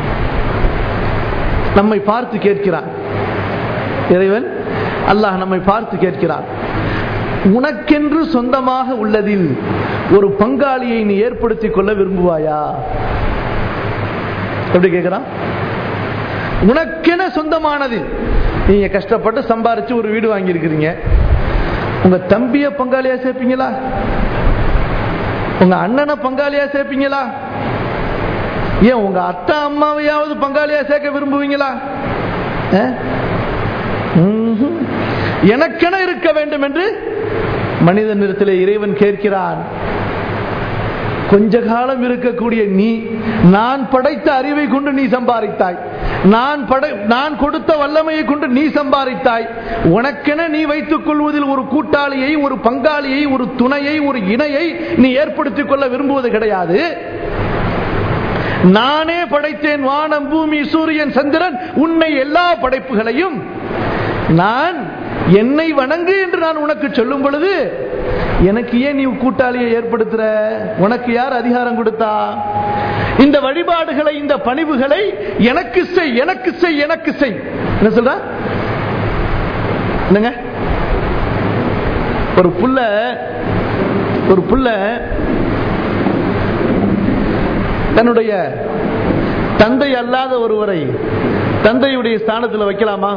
நம்மை பார்த்து கேட்கிறான் இறைவன் அல்லாஹ் நம்மை பார்த்து கேட்கிறான் உனக்கென்று சொந்தமாக உள்ளதில் ஒரு பங்காளியை நீ ஏற்படுத்திக் கொள்ள விரும்புவாயா எப்படி கேட்கிறான் உனக்கென சொந்தமானது நீங்க கஷ்டப்பட்டு சம்பாரிச்சு ஒரு வீடு வாங்கியிருக்கிறீங்க உங்க தம்பிய பங்காளியா சேர்ப்பீங்களா உங்க அண்ணனை பங்காளியா சேர்ப்பீங்களா ஏன் உங்க அத்தா அம்மாவையாவது பங்காளியா சேர்க்க விரும்புவீங்களா அஹ்? ம்ஹும். எனக்கென இருக்க வேண்டும் என்று மனிதனிடத்திலே இறைவன் கேட்கிறான் கொஞ்ச காலம் இருக்கக்கூடிய நீ நான் படைத்த அறிவை கொண்டு நீ சம்பாதித்தாய் நான் படை நான் கொடுத்த வல்லமையை கொண்டு நீ சம்பாதித்தாய் உனக்கென நீ வைத்துக் கொள்வதில் ஒரு கூட்டாளியை ஒரு பங்காளியை ஒரு துணையை ஒரு இணையை நீ ஏற்படுத்திக் கொள்ள விரும்புவது கிடையாது நானே படைத்தேன் வானம் பூமி சூரியன் சந்திரன் உன்னை எல்லா படைப்புகளையும் நான் என்னை வணங்கு என்று நான் உனக்கு சொல்லும் பொழுது எனக்கு ஏன் நீ கூட்டாளியை ஏற்படுத்துற உனக்கு யார் அதிகாரம் கொடுத்தா இந்த வழிபாடுகளை இந்த பணிவுகளை எனக்கு செய் எனக்கு செய் எனக்கு செய் என்ன சொல்ற என்னங்க ஒரு புள்ள ஒரு புள்ள தன்னுடைய தந்தை அல்லாத ஒருவரை தந்தையுடைய ஸ்தானத்தில் வைக்கலாமா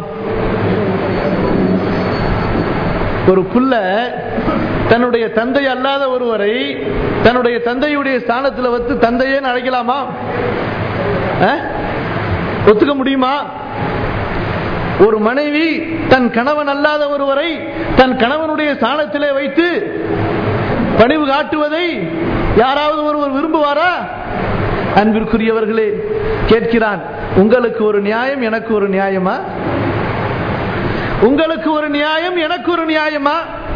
ஒரு புள்ள தன்னுடைய தந்தை அல்லாத ஒருவரை தன்னுடைய தந்தையுடைய ஸ்தானத்தில் வைத்து தந்தையே அழைக்கலாமா அஹ்? ஒத்துக்க முடியுமா ஒரு மனைவி தன் கணவன் அல்லாத ஒருவரை தன் கணவனுடைய ஸ்தானத்திலே வைத்து பணிவு காட்டுவதை யாராவது ஒருவர் விரும்புவாரா அன்பிற்குரியவர்களே கேட்கிறான் உங்களுக்கு ஒரு நியாயம் எனக்கு ஒரு நியாயமா உங்களுக்கு ஒரு நியாயம் எனக்கு ஒரு நியாயமா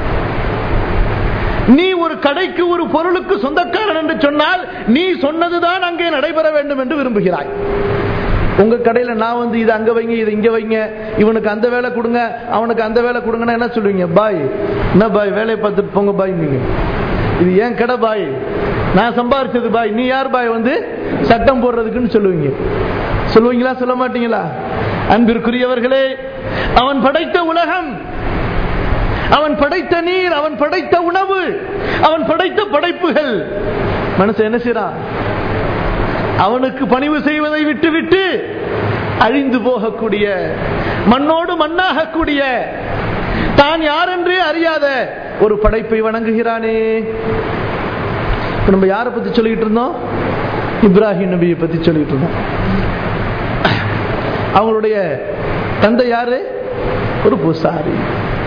நீ ஒரு கடைக்கு ஒரு பொருளுக்கு சொந்தக்காரன் என்று சொன்னால் நீ சொன்னதுதான் அங்கே நடைபெற வேண்டும் என்று விரும்புகிறாய் உங்க கடையில நான் வந்து இது அங்க வைங்க இது இங்க வைங்க இவனுக்கு அந்த வேலை கொடுங்க அவனுக்கு அந்த வேலை கொடுங்கன்னா என்ன சொல்லுவீங்க பாய் என்ன பாய் வேலையை பார்த்துட்டு போங்க பாய் நீங்க இது ஏன் கடை பாய் நான் சம்பாரிச்சது பாய் நீ யார் பாய் வந்து சட்டம் போடுறதுக்குன்னு சொல்லுவீங்க சொல்லுவீங்களா சொல்ல மாட்டீங்களா அன்பிற்குரியவர்களே அவன் படைத்த உலகம் அவன் படைத்த நீர் அவன் படைத்த உணவு அவன் படைத்த படைப்புகள் மனுஷன் என்ன செய்யறான் அவனுக்கு பணிவு செய்வதை விட்டு விட்டு அழிந்து போகக்கூடிய மண்ணோடு மண்ணாகக்கூடிய தான் யார் என்றே அறியாத ஒரு படைப்பை வணங்குகிறானே இப்ப நம்ம யாரை பத்தி சொல்லிக்கிட்டு இருந்தோம் இப்ராஹிம் நபியை பத்தி சொல்லிட்டு இருந்தோம் அவங்களுடைய தந்தை யாரு ஒரு பூசாரி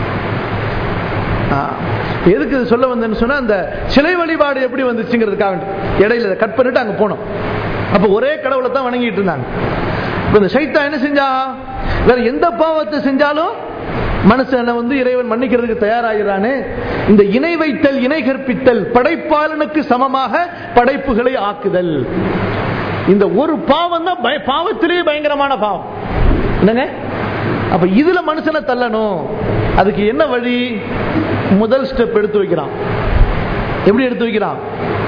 ஆ. எதுக்கு இது சொல்ல வந்தேன்னு சொன்னா அந்த சிலை வழிபாடு எப்படி வந்துச்சுங்கிறதுக்காக வேண்டி. இடையில இதை கட் பண்ணிட்டு அங்க போனோம் அப்ப ஒரே கடவுளை தான் வணங்கிட்டு இருந்தாங்க இப்ப இந்த சைத்தா என்ன செஞ்சா வேற எந்த பாவத்தை செஞ்சாலும் மனுஷனை வந்து இறைவன் மன்னிக்கிறதுக்கு தயாராகிறானே இந்த இணை வைத்தல் இணை கற்பித்தல் படைப்பாளனுக்கு சமமாக படைப்புகளை ஆக்குதல் இந்த ஒரு பாவம் தான் பய- பாவத்திலேயே பயங்கரமான பாவம் என்னங்க அப்ப இதுல மனுஷனை தள்ளணும் அதுக்கு என்ன வழி முதல் ஸ்டெப் எடுத்து வைக்கிறான் எப்படி எடுத்து வைக்கிறான்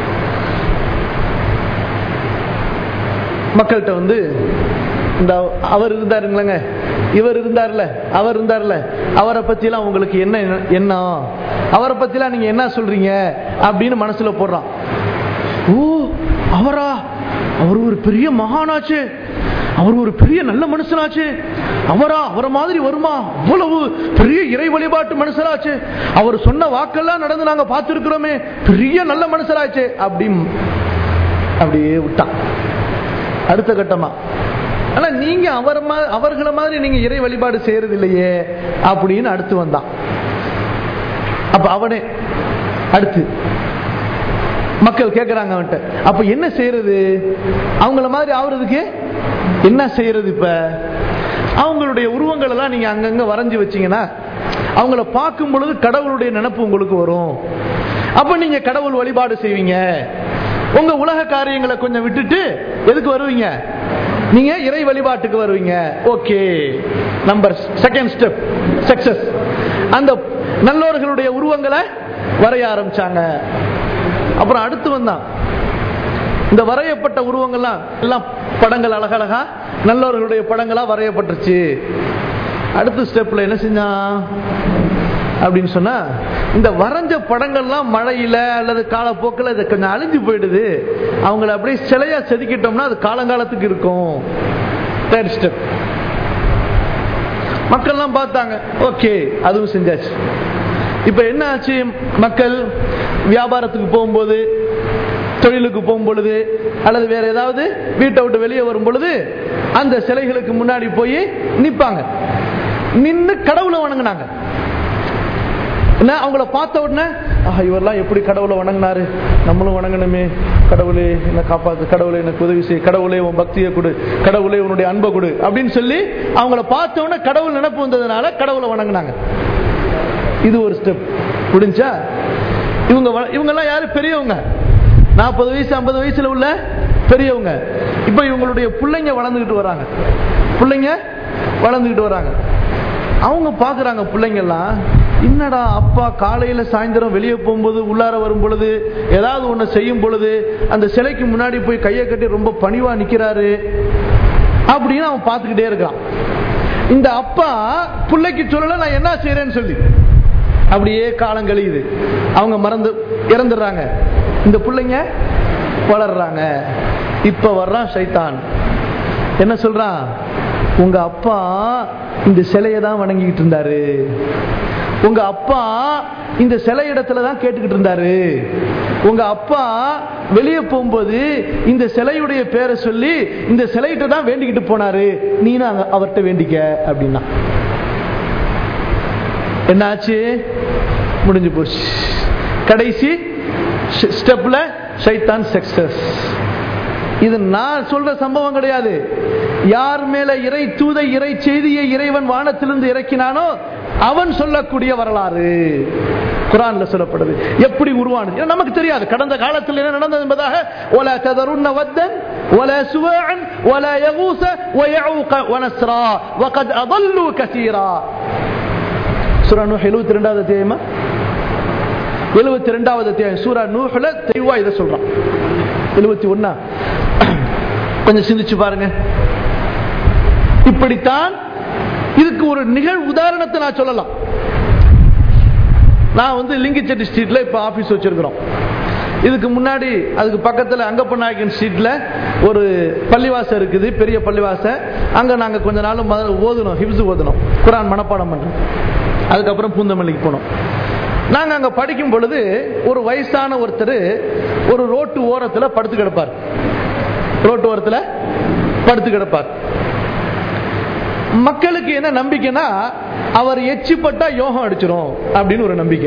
மக்கள்கிட்ட வந்து இந்த அவர் இருந்தாருங்களங்க இவர் இருந்தார்ல அவர் இருந்தார்ல அவரை பத்திலாம் உங்களுக்கு என்ன என்ன அவரை பத்திலாம் நீங்க என்ன சொல்றீங்க அப்படின்னு மனசுல போடுறான் ஓ அவரா அவர் ஒரு பெரிய மகானாச்சு அவர் ஒரு பெரிய நல்ல மனுஷனாச்சு அவரா அவரை மாதிரி வருமா அவ்வளவு பெரிய இறை வழிபாட்டு மனுஷராச்சு அவர் சொன்ன வாக்கெல்லாம் நடந்து நாங்க பார்த்திருக்கிறோமே பெரிய நல்ல மனுஷராச்சு அப்படி அப்படியே விட்டான் அடுத்த கட்டமா ஆனா நீங்க அவர் மா- அவர்களை மாதிரி நீங்க இறை வழிபாடு செய்யறது இல்லையே அப்படின்னு அடுத்து வந்தான் அப்ப அவனே அடுத்து மக்கள் கேட்கறாங்க அவன்கிட்ட அப்ப என்ன செய்யறது அவங்கள மாதிரி ஆகுறதுக்கு என்ன செய்யறது இப்ப அவங்களுடைய உருவங்கள் எல்லாம் நீங்க அங்கங்க வரைஞ்சு வச்சீங்கன்னா அவங்கள பார்க்கும் பொழுது கடவுளுடைய நினப்பு உங்களுக்கு வரும் அப்ப நீங்க கடவுள் வழிபாடு செய்வீங்க உங்க உலக காரியங்களை கொஞ்சம் விட்டுட்டு எதுக்கு வருவீங்க நீங்க இறை வழிபாட்டுக்கு வருவீங்க okay number second step success அந்த நல்லோர்களுடைய உருவங்களை வரைய ஆரம்பிச்சாங்க அப்புறம் அடுத்து வந்தான் இந்த வரையப்பட்ட உருவங்கள்லாம் எல்லாம் படங்கள் அழகழகா நல்லவர்களுடைய படங்களா வரையப்பட்டுருச்சு அடுத்த ஸ்டெப்ல என்ன செஞ்சான் அப்படின்னு சொன்னா இந்த வரைஞ்ச படங்கள்லாம் மழையில அல்லது காலப்போக்கில் இது கொஞ்சம் அழிஞ்சு போயிடுது அவங்கள அப்படியே சிலையா செதுக்கிட்டோம்னா அது காலங்காலத்துக்கு இருக்கும் தேர்ட் ஸ்டெப் மக்கள்லாம் பார்த்தாங்க ஓகே அதுவும் செஞ்சாச்சு இப்ப என்ன ஆச்சு மக்கள் வியாபாரத்துக்கு போகும்போது தொழிலுக்கு போகும் பொழுது அல்லது வேற ஏதாவது வீட்டை விட்டு வெளியே வரும் பொழுது அந்த சிலைகளுக்கு முன்னாடி போய் நிப்பாங்க நின்னு கடவுளை வணங்குனாங்க என்ன அவங்கள பார்த்த உடனே ஆஹா இவரெல்லாம் எப்படி கடவுளை வணங்கினாரு நம்மளும் வணங்கணுமே கடவுளே என்ன காப்பாத்து கடவுளே எனக்கு உதவி செய் கடவுளே உன் பக்தியை கொடு கடவுளே உன்னுடைய அன்பை கொடு அப்படின்னு சொல்லி அவங்கள பார்த்த உடனே கடவுள் நினைப்பு வந்ததுனால கடவுளை வணங்குனாங்க இது ஒரு ஸ்டெப் முடிஞ்சா இவங்க வ- இவங்கெல்லாம் யாரு பெரியவங்க நாற்பது வயசு ஐம்பது வயசுல உள்ள பெரியவங்க இப்ப இவங்களுடைய பிள்ளைங்க வளர்ந்துகிட்டு வராங்க பிள்ளைங்க வளர்ந்துகிட்டு வராங்க அவங்க பாக்குறாங்க பிள்ளைங்க எல்லாம் என்னடா அப்பா காலையில சாயந்தரம் வெளியே போகும்போது உள்ளார வரும் பொழுது ஏதாவது ஒண்ணு செய்யும் பொழுது அந்த சிலைக்கு முன்னாடி போய் கையை கட்டி ரொம்ப பணிவா நிக்கிறாரு அப்படின்னு அவன் பார்த்துக்கிட்டே இருக்கான் இந்த அப்பா பிள்ளைக்கு சொல்லல நான் என்ன செய்யறேன்னு சொல்லி அப்படியே காலம் கழியுது அவங்க மறந்து இறந்துடுறாங்க இந்த பிள்ளைங்க வளர்றாங்க இப்ப வர்றான் சைத்தான் என்ன சொல்றான் உங்க அப்பா இந்த சிலையை தான் வணங்கிக்கிட்டு இருந்தாரு உங்க அப்பா இந்த சிலை இடத்துல தான் கேட்டுக்கிட்டு இருந்தாரு உங்க அப்பா வெளியே போகும்போது இந்த சிலையுடைய பேரை சொல்லி இந்த சிலையிட்ட தான் வேண்டிக்கிட்டு போனாரு நீனும் அங்க அவர்கிட்ட வேண்டிக்க அப்படின்னா என்னாச்சு முடிஞ்சு போச்சு கடைசி ஸ்டெப்ல சைத்தான் சக்சஸ் இது நான் சொல்ற சம்பவம் கிடையாது யார் மேல இறை தூதை இறை செய்தியை இறைவன் வானத்திலிருந்து இறக்கினானோ அவன் சொல்லக்கூடிய வரலாறு குரான்ல சொல்லப்படுது எப்படி உருவானது ஏன்னா நமக்கு தெரியாது கடந்த காலத்தில் என்ன நடந்தது என்பதாக ولا تذرن ودا ولا سواعا ولا يغوث ويعوق ونسرا وقد اضلوا كثيرا சூரா நூஹ் 72வது அத்தியாயமா 72வது அத்தியாயம் சூரா நூஹ்ல தெளிவா இதை சொல்றான் 71 கொஞ்சம் சிந்திச்சு பாருங்க இப்படித்தான் இதுக்கு ஒரு நிகழ் உதாரணத்தை நான் சொல்லலாம் நான் வந்து லிங்கிச்செட்டி ஸ்ட்ரீட்ல இப்ப ஆபீஸ் வச்சிருக்கிறோம் இதுக்கு முன்னாடி அதுக்கு பக்கத்தில் அங்கப்ப நாயக்கன் ஸ்ட்ரீட்ல ஒரு பள்ளிவாசம் இருக்குது பெரிய பள்ளிவாசம் அங்க நாங்க கொஞ்ச நாள் முதல்ல ஓதுனோம் ஹிப்ஸ் ஓதுனோம் குரான் மனப்பாடம் பண்ணோம் அதுக்கப்புறம் பூந்தமல்லிக்கு போனோம் நாங்க அங்க படிக்கும் பொழுது ஒரு வயசான ஒருத்தர் ஒரு ரோட்டு ஓரத்துல படுத்து கிடப்பார் ரோட்டு ஓரத்துல படுத்து கிடப்பார் மக்களுக்கு என்ன நம்பிக்கைனா அவர் எச்சிப்பட்டா யோகம் அடிச்சிரும் அப்படின்னு ஒரு நம்பிக்கை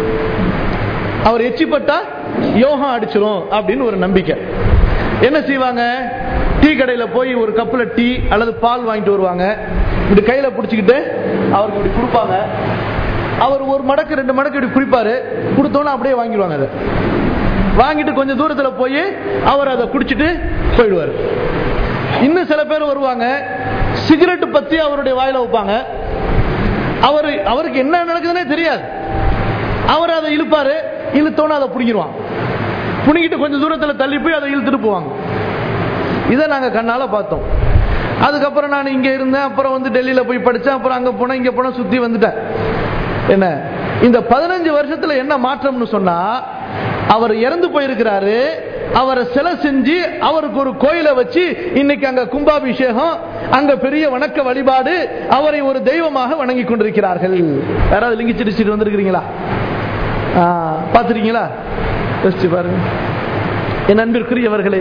அவர் எச்சிப்பட்டா யோகம் அடிச்சிரும் அப்படின்னு ஒரு நம்பிக்கை என்ன செய்வாங்க டீ கடையில் போய் ஒரு கப்பில் டீ அல்லது பால் வாங்கிட்டு வருவாங்க இப்படி கையில் பிடிச்சிக்கிட்டு அவருக்கு இப்படி கொடுப்பாங்க அவர் ஒரு மடக்கு ரெண்டு மடக்கு இப்படி குடிப்பாரு கொடுத்தோன்னு அப்படியே வாங்கிடுவாங்க அதை வாங்கிட்டு கொஞ்சம் தூரத்தில் போய் அவர் அதை குடிச்சிட்டு போயிடுவார் இன்னும் சில பேர் வருவாங்க சிகரெட் பத்தி அவருடைய வாயில வைப்பாங்க அவர் அவருக்கு என்ன நடக்குதுன்னே தெரியாது அவர் அதை இழுப்பாரு இழுத்தோன்னு அதை பிடிங்கிருவான் புனிக்கிட்டு கொஞ்சம் தூரத்தில் தள்ளி போய் அதை இழுத்துட்டு போவாங்க இதை நாங்கள் கண்ணால பார்த்தோம் அதுக்கப்புறம் நான் இங்கே இருந்தேன் அப்புறம் வந்து டெல்லியில் போய் படித்தேன் அப்புறம் அங்கே போனேன் இங்கே போனேன் சுற்றி வந்துட்டேன் என்ன இந்த பதினஞ்சு வருஷத்துல என்ன மாற்றம்னு சொன்னா அவர் இறந்து போயிருக்கிறாரு அவரை சிலை செஞ்சு அவருக்கு ஒரு கோயிலை வச்சு இன்னைக்கு அங்க கும்பாபிஷேகம் அங்க பெரிய வணக்க வழிபாடு அவரை ஒரு தெய்வமாக வணங்கி கொண்டிருக்கிறார்கள் யாராவது லிங்கி சிடிச்சிட்டு வந்திருக்கிறீங்களா பார்த்துருக்கீங்களா யோசிச்சு பாருங்க என் அன்பிற்குரியவர்களே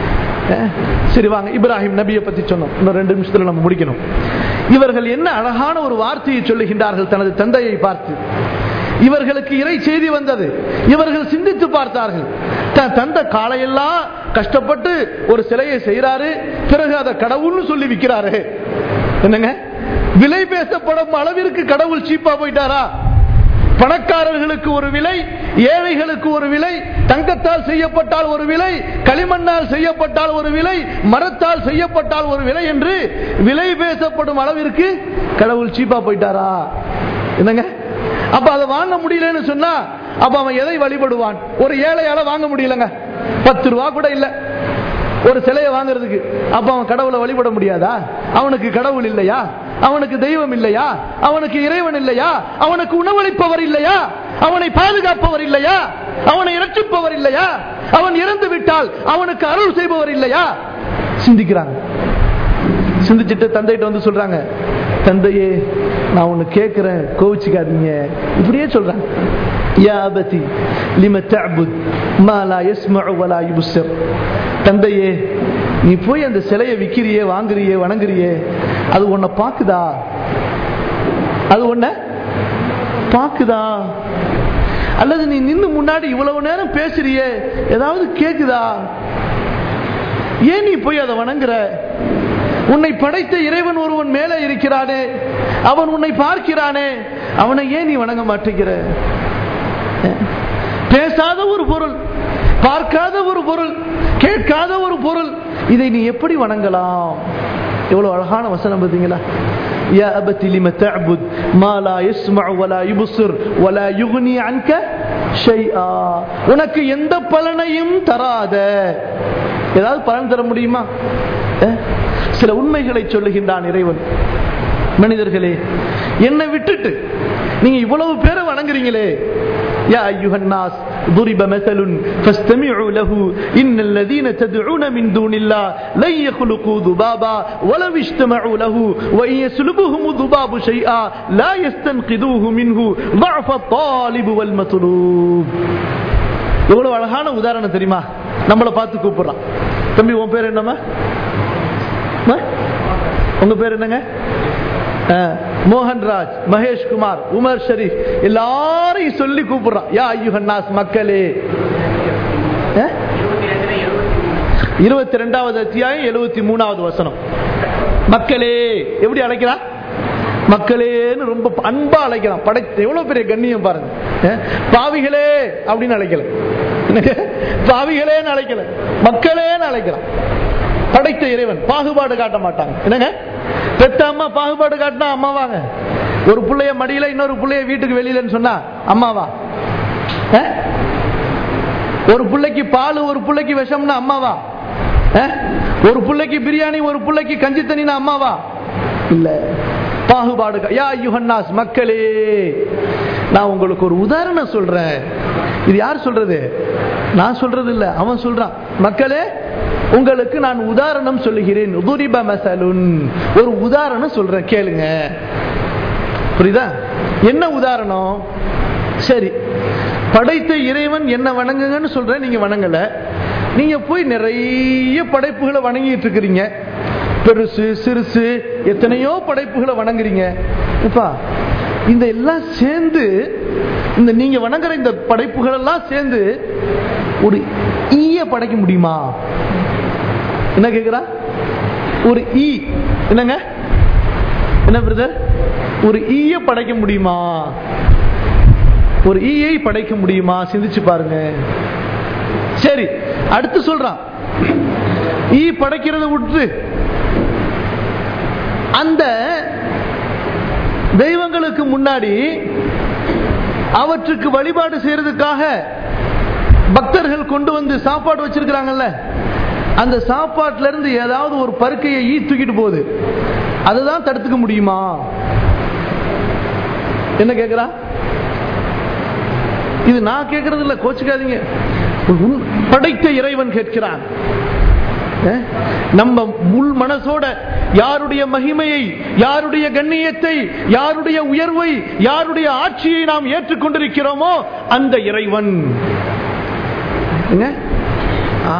சரி வாங்க இப்ராஹிம் நபியை பத்தி சொன்னோம் இன்னும் ரெண்டு நிமிஷத்துல நம்ம முடிக்கணும் இவர்கள் என்ன அழகான ஒரு வார்த்தையை சொல்லுகின்றார்கள் தனது தந்தையை பார்த்து இவர்களுக்கு இறை செய்தி வந்தது இவர்கள் சிந்தித்து பார்த்தார்கள் தன் தந்த காலையெல்லாம் கஷ்டப்பட்டு ஒரு சிலையை செய்யறாரு பிறகு அதை கடவுள்னு சொல்லி விற்கிறாரு என்னங்க விலை பேசப்படும் அளவிற்கு கடவுள் சீப்பா போயிட்டாரா பணக்காரர்களுக்கு ஒரு விலை ஏழைகளுக்கு ஒரு விலை தங்கத்தால் செய்யப்பட்டால் ஒரு விலை களிமண்ணால் செய்யப்பட்டால் ஒரு விலை மரத்தால் செய்யப்பட்டால் ஒரு விலை என்று விலை பேசப்படும் அளவிற்கு கடவுள் சீப்பா போயிட்டாரா என்னங்க அப்ப அதை வாங்க முடியலன்னு சொன்னா அப்ப அவன் எதை வழிபடுவான் ஒரு ஏழையால வாங்க முடியலங்க பத்து ரூபா கூட இல்ல ஒரு சிலையை வாங்குறதுக்கு அப்ப அவன் கடவுளை வழிபட முடியாதா அவனுக்கு கடவுள் இல்லையா அவனுக்கு தெய்வம் இல்லையா அவனுக்கு இறைவன் இல்லையா அவனுக்கு உணவளிப்பவர் இல்லையா அவனை பாதுகாப்பவர் இல்லையா அவனை இரட்சிப்பவர் இல்லையா அவன் இறந்து விட்டால் அவனுக்கு அருள் செய்பவர் இல்லையா சிந்திக்கிறாங்க சிந்திச்சுட்டு தந்தைகிட்ட வந்து சொல்றாங்க தந்தையே நான் ஒன்னு கேட்கிறேன் கோவிச்சுக்காதீங்க இப்படியே சொல்றாங்க யா அபதி லிம தஅபுத் மா லா யஸ்மஉ வலா யுப்சிர் தந்தையே நீ போய் அந்த சிலையை விக்கிறியே வாங்குறியே வணங்குறியே அது உன்னை பாக்குதா அது உன்ன பாக்குதா அல்லது நீ நின்னு முன்னாடி இவ்வளவு நேரம் பேசுறியே ஏதாவது கேக்குதா ஏன் நீ போய் அதை வணங்குற உன்னை படைத்த இறைவன் ஒருவன் மேலே இருக்கிறானே அவன் உன்னை பார்க்கிறானே அவனை ஏன் நீ வணங்க மாட்டேங்கிற பேசாத ஒரு பொருள் பார்க்காத ஒரு பொருள் கேட்காத ஒரு பொருள் இதை நீ எப்படி வணங்கலாம் எவ்வளவு அழகான வசனம் பார்த்தீங்களா يا أبت لم تعبد ما لا يسمع ولا يبصر ولا يغني عنك شيئا உனக்கு எந்த பலனையும் தராத ஏதாவது பலன் தர முடியுமா சில உண்மைகளை சொல்லுகின்றான் இறைவன் மனிதர்களே என்னை விட்டுட்டு நீங்க இவ்வளவு பேரை வணங்குறீங்களே يا أيها الناس ضرب مثل فاستمعوا له إن الذين تدعون من دون الله لن يخلقوا ذبابا ولو اجتمعوا له وإن يسلبهم الذباب شيئا لا يستنقذوه منه ضعف الطالب والمطلوب எவ்வளவு அழகான உதாரணம் தெரியுமா நம்மளை பார்த்து கூப்பிடுறான் தம்பி உன் பேர் என்னம்மா உங்க பேர் என்னங்க மோகன்ராஜ் மகேஷ் குமார் உமர் ஷரீப் எல்லாரையும் சொல்லி கூப்பிடுறான் யா ஐயுஹன்னாஸ் மக்களே இருபத்தி ரெண்டாவது அத்தியாயம் எழுபத்தி மூணாவது வசனம் மக்களே எப்படி அழைக்கிறான் மக்களேன்னு ரொம்ப அன்பா அழைக்கிறான் படைத்த எவ்வளவு பெரிய கண்ணியம் பாருங்க பாவிகளே அப்படின்னு அழைக்கல பாவிகளேன்னு அழைக்கல மக்களேன்னு அழைக்கிறான் படைத்த இறைவன் பாகுபாடு காட்ட மாட்டாங்க என்னங்க பெத்த அம்மா பாகுபாடு காட்டினா அம்மாவாங்க ஒரு பிள்ளைய மடியில இன்னொரு பிள்ளைய வீட்டுக்கு வெளியிலன்னு சொன்னா அம்மாவா ஒரு பிள்ளைக்கு பால் ஒரு பிள்ளைக்கு விஷம்னா அம்மாவா ஒரு பிள்ளைக்கு பிரியாணி ஒரு பிள்ளைக்கு கஞ்சி தண்ணினா அம்மாவா இல்ல பாகுபாடு யா யுஹன்னாஸ் மக்களே நான் உங்களுக்கு ஒரு உதாரணம் சொல்றேன் இது யார் சொல்றது நான் சொல்றது இல்ல அவன் சொல்றான் மக்களே உங்களுக்கு நான் உதாரணம் சொல்லுகிறேன் உதுரிப மசலுன் ஒரு உதாரணம் சொல்றேன் கேளுங்க புரியுதா என்ன உதாரணம் சரி படைத்த இறைவன் என்ன வணங்குங்கன்னு சொல்றேன் நீங்க வணங்கல நீங்க போய் நிறைய படைப்புகளை வணங்கிட்டு இருக்கிறீங்க பெருசு சிறுசு எத்தனையோ படைப்புகளை வணங்குறீங்க இப்பா இந்த எல்லாம் சேர்ந்து இந்த நீங்க வணங்குற இந்த படைப்புகள் எல்லாம் சேர்ந்து ஒரு ஈய படைக்க முடியுமா என்ன கேக்குறா ஒரு ஈ என்னங்க என்ன பிரதர் ஒரு ஈய படைக்க முடியுமா ஒரு ஈயை படைக்க முடியுமா சிந்திச்சு பாருங்க சரி அடுத்து சொல்றான் ஈ படைக்கிறத விட்டு அந்த தெய்வங்களுக்கு முன்னாடி அவற்றுக்கு வழிபாடு செய்யறதுக்காக பக்தர்கள் கொண்டு வந்து சாப்பாடு வச்சிருக்கிறாங்கல்ல அந்த சாப்பாட்டுல இருந்து ஏதாவது ஒரு பருக்கையை ஈ தூக்கிட்டு போகுது அதுதான் தடுத்துக்க முடியுமா என்ன கேக்குறா இது நான் கேட்கறது இல்ல கோச்சுக்காதீங்க உன் படைத்த இறைவன் கேட்கிறான் அஹ், நம்ம முள் மனசோட யாருடைய மகிமையை யாருடைய கண்ணியத்தை யாருடைய உயர்வை யாருடைய ஆட்சியை நாம் ஏற்றுக்கொண்டிருக்கிறோமோ அந்த இறைவன் என்ன? ஆ.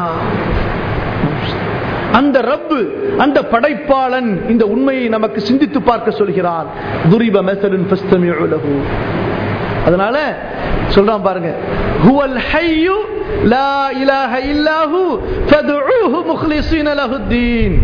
அந்த ரப்பு அந்த படைப்பாளன் இந்த உண்மையை நமக்கு சிந்தித்து பார்க்க சொல்கிறான் துரிப மெசலின் ஃபஸ்தமிஉ லஹு. அதனால சொல்றான் பாருங்க ஹுவல் ஹய்யு லா இலாஹ இல்லாஹு ஃபதுஊஹு முக்லிஸீன லஹுத்தீன்